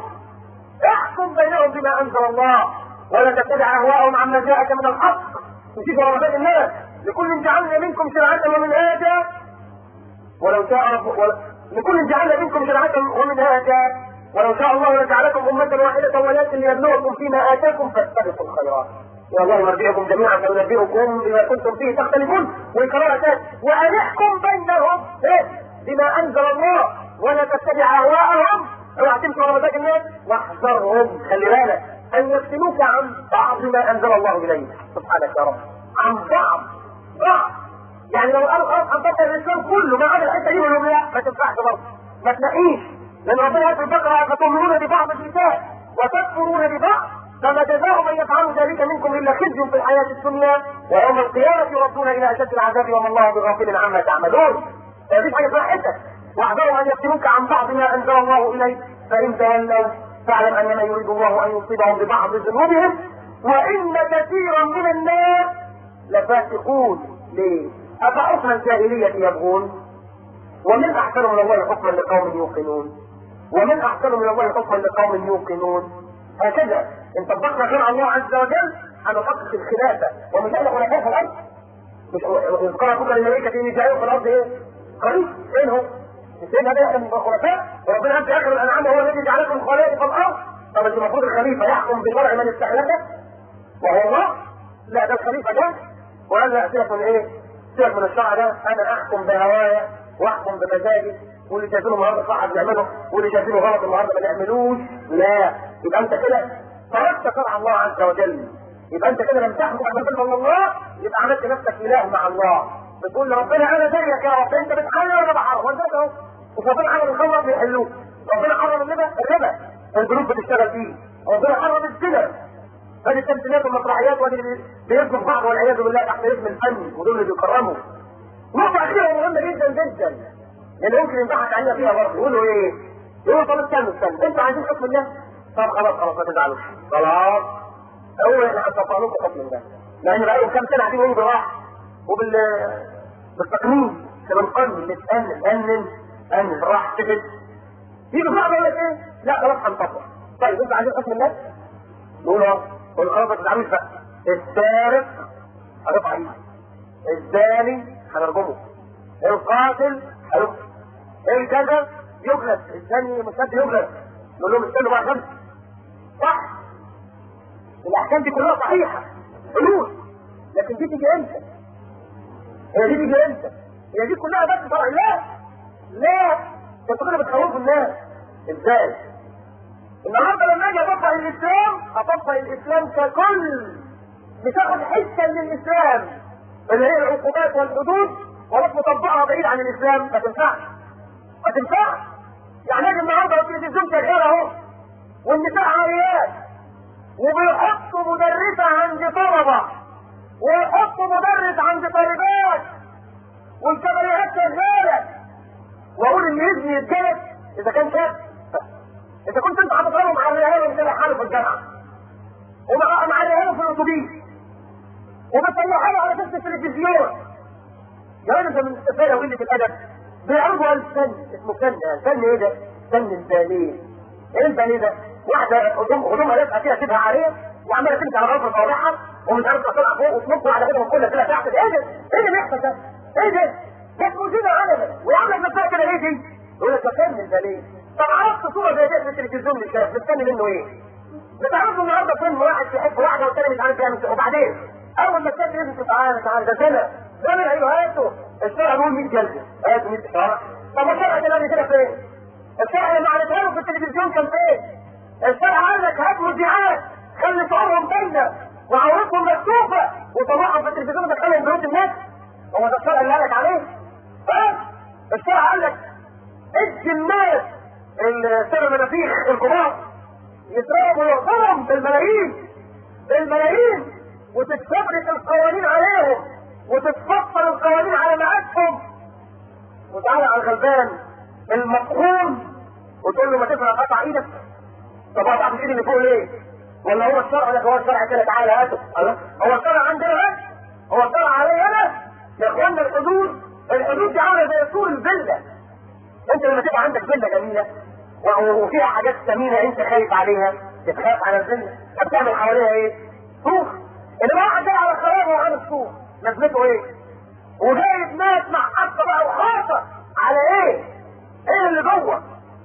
احكم بينهم بما انزل الله ولا تتبع اهواءهم عما جاءك من الحق وتيجي رغبات الناس لكل جعلنا منكم شرعة ومنهاجا ولو شاء رب ول... لكل جعلنا منكم شرعة ومنهاجا ولو شاء الله لجعلكم أمة واحدة ولكن ليبلوكم فيما آتاكم فاستبقوا الخيرات يا الله مرجعكم جميعا فينبئكم بما كنتم فيه تختلفون والقراءة وأن احكم بينهم بما أنزل الله ولا تتبع أهواءهم اوعى تمشي ورا مزاج الناس واحذرهم خلي بالك ان يفتنوك عن بعض ما انزل الله اليك سبحانك يا رب عن بعض بعض يعني لو قالوا خلاص هنطبق الاسلام كله ما عدا الحته دي ولا لا ما تنفعش برضه ما تنقيش لان ربنا في البقره فتؤمنون ببعض الكتاب وتكفرون ببعض فما جزاء من يفعل ذلك منكم الا خزي في الحياه الدنيا ويوم القيامه يردون الى اشد العذاب وما الله بغافل عما تعملون هذه حاجه اسمها حته واحذروا ان يفتنوك عن بعض ما انزل الله اليك فان تولوا فاعلم انما يريد الله ان يصيبهم ببعض ذنوبهم وان كثيرا من الناس لفاسقون ليه؟ افحكم الجاهليه يبغون ومن احسن من الله حكما لقوم يوقنون ومن احسن من الله حكما لقوم يوقنون هكذا ان طبقنا شرع الله عز وجل هنحقق الخلافه ومن ذلك خلفاء في الارض مش اذ قال ربك للملائكه اني جاعل في الارض ايه؟ قريب فين هو؟ فين هذا يحكم الخلفاء وربنا قال في اخر الانعام هو الذي جعلكم خلائف الارض طب انت المفروض الخليفه يحكم بالورع من استحلفه وهو الله لا ده الخليفه ده وقال لا سيبك من ايه؟ سيبك من الشرع ده انا احكم بهوايا واحكم بمزاجي واللي شايفينه النهارده صح بنعمله واللي شايفينه غلط النهارده ما نعملوش لا يبقى انت كده تركت شرع الله عز وجل يبقى انت كده لم تحكم بما انزل الله يبقى عملت نفسك اله مع الله بتقول لربنا انا زيك يا رب انت بتحلل وانا بحرم وانت اهو وربنا حرم الخمر بيحلوه ربنا حرم الربا الربا البنوك بتشتغل فيه ربنا حرم الزنا هذه التمثيليات والمسرحيات وهذه اللي بيسبق بعض والعياذ بالله تحت اسم الفن ودول اللي بيكرموا نقطة أخيرة مهمة جدا جدا لأن يمكن يضحك علينا فيها برضه يقولوا إيه؟ يقولوا طب استنى استنى أنتوا عايزين حكم الله؟ طب خلاص خلاص ما تزعلوش خلاص أول إحنا هنطبق لكم حكم الله لأن بقالهم كام سنة قاعدين يقولوا بالراحة وبال بالتقنين كده نقنن نتأنن أنن أنن راح تجد يجي بعض يقول لك إيه؟ لا خلاص هنطبق طيب أنتوا عايزين حكم الله؟ نقول أهو قول خلاص ما تزعلوش بقى السارق هرفع ايده الزاني هنرجمه القاتل هنرجمه الكذا يجلد الزاني مستد يجلد نقول لهم استنوا بقى خمسه صح الاحكام دي كلها صحيحه حلول لكن دي تيجي امتى؟ هي دي تيجي امتى؟ هي دي كلها بس شرع لا لا انتوا كده بتخوفوا الناس ازاي؟ النهارده لما اجي اطبق الاسلام اطبق الاسلام ككل بتاخد حته من الاسلام اللي هي العقوبات والحدود وروح مطبقها بعيد عن الاسلام ما تنفعش ما تنفعش يعني اجي النهارده التلفزيون شغال اهو والنساء عاريات وبيحطوا مدرسه عند طلبه ويحطوا مدرس عند طالبات والكبريات شغاله واقول ان ابني يتجلد اذا كان شاب اذا كنت انت هتضربه مع الرهان وانت حاله في الجامعه ومع مع الرهان في الاتوبيس وبتطلعها له على شاشه التلفزيون يا راجل ده من السفاله وقله الادب بيعرضوا الفن اسمه فن الفن ايه ده؟ فن الباليه ايه الباليه ده؟ واحده هدوم هدومها لابسه كده شبه عاريه وعماله تمشي على غرفه صوابعها ومش عارفه تطلع فوق وتنط على كده وكلها كده تحت ايه ده؟ ايه اللي بيحصل ده؟ ايه ده؟ ده مصيبه علنا ويعمل نفسها كده ليه دي؟ يقول لك ده فن الباليه طب عرفت صوره زي دي في التلفزيون مش شايف مستني منه ايه؟ بتعرفوا النهارده فيلم واحد يحب واحده والتاني مش عارف يعمل وبعدين اول ما تلاقي لازم تعالى تعالى ده زنا زنا ايوه هاته الشرع بيقول 100 جلده هاتوا 100 شرع طب الشرع ده كده فين؟ الشرع لما عرضها له في التلفزيون كان فين؟ الشرع قال لك هات مذيعات خلي شعورهم باينه وعورتهم مكشوفه وطلعهم في التلفزيون ودخلهم بيوت الناس هو ده الشرع اللي قال لك عليه؟ ها؟ الشرع قال لك ادي الناس السبب منافيخ الكبار يضربوا ويغضبهم بالملايين بالملايين وتتفبرك القوانين عليهم وتتفصل القوانين على مقاسهم وتعالى على الغلبان المقهوم وتقول له ما تفرق قطع ايدك طب اقطع ايدي اللي فوق ليه؟ ولا هو الشرع لك هو الشرع كده تعالى هاته هو الشرع عندنا بس هو الشرع علي انا يا اخوانا الحدود الحدود دي عامله زي سور الفيلا انت لما تبقى عندك فيلا جميله وفيها حاجات ثمينه انت خايف عليها بتخاف على الفيلا فبتعمل حواليها ايه؟ سور اللي واحد جاي على خراب وعامل سور لازمته ايه؟ وجايب ناس مع حتى بقى وخاصه على ايه؟ ايه اللي جوه؟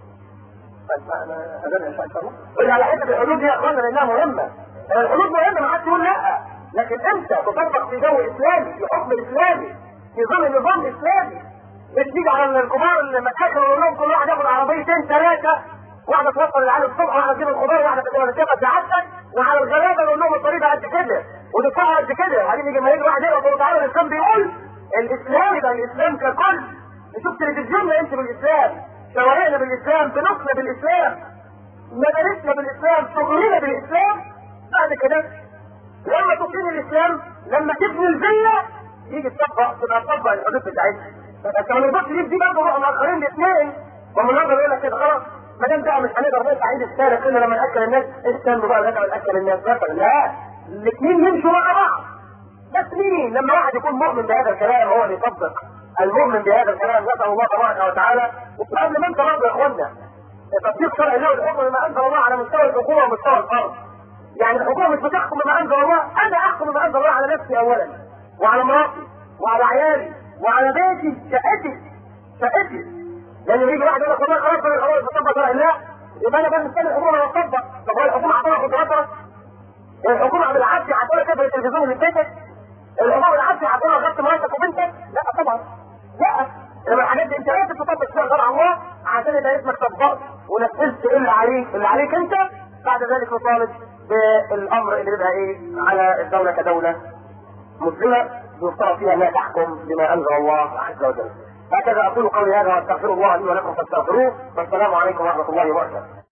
بس على حته الحدود دي يا اخوانا لانها مهمه الحدود مهمه ما حدش يقول لا لكن انت تطبق في جو اسلامي في حكم اسلامي في ظل نظام اسلامي مش تيجي على الكبار المساكن ويقول لهم كل واحد ياخد عربيتين ثلاثه واحده توصل العيال الصبح واحده تجيب الخضار واحده تجيب الجبل سعادتك وعلى الغلابه يقول لهم الطريقه قد كده ودفعها قد كده وبعدين يجي ما يجي واحد يقرا يقول تعالى الاسلام بيقول الاسلام ده الاسلام ككل نشوف تلفزيوننا انت بالاسلام شوارعنا بالاسلام بنقنا بالاسلام مدارسنا بالاسلام شغلنا بالاسلام بعد كده لما تقيم الاسلام لما تبني الفيلا يجي تطبق تبقى تطبق الحدود بتاعتها بس ما نقدرش نجيب دي برضه بقى مؤخرين الاثنين ومن نقدر يقول لك كده خلاص ما دام بقى مش هنقدر نطلع عيد السارق الا لما ناكل الناس استنوا بقى ندعو ناكل الناس مثلا لا الاثنين يمشوا مع بعض بس مين لما واحد يكون مؤمن بهذا الكلام هو اللي يطبق المؤمن بهذا الكلام نسال الله تبارك وتعالى وقبل ما انت برضه يا اخوانا تطبيق شرع الله والحكم بما انزل الله على مستوى الحكومه ومستوى الفرد يعني الحكومه مش بتحكم بما انزل الله انا احكم بما انزل الله على نفسي اولا وعلى مراتي وعلى عيالي وعلى بيتي شقتي شقتي لان يجي واحد يقول لك والله خلاص انا خلاص بطبق شرع الله يبقى انا بقى مستني الحكومه لما تطبق طب هو الحكومه هتطبق قدراتها الحكومه بالعافيه هتقول لك اقفل التلفزيون اللي في بيتك الحكومه بالعافيه هتقول لك غطي مراتك وبنتك لا طبعا لا لما الحاجات دي انت لازم تطبق فيها شرع الله عشان يبقى اسمك طبقت ونفذت اللي عليك اللي عليك انت بعد ذلك نطالب بالامر اللي بيبقى ايه على الدوله كدوله مسلمه يفترض فيها انها تحكم بما انزل الله عز وجل هكذا اقول قولي هذا واستغفر الله لي ولكم فاستغفروه والسلام عليكم ورحمه الله وبركاته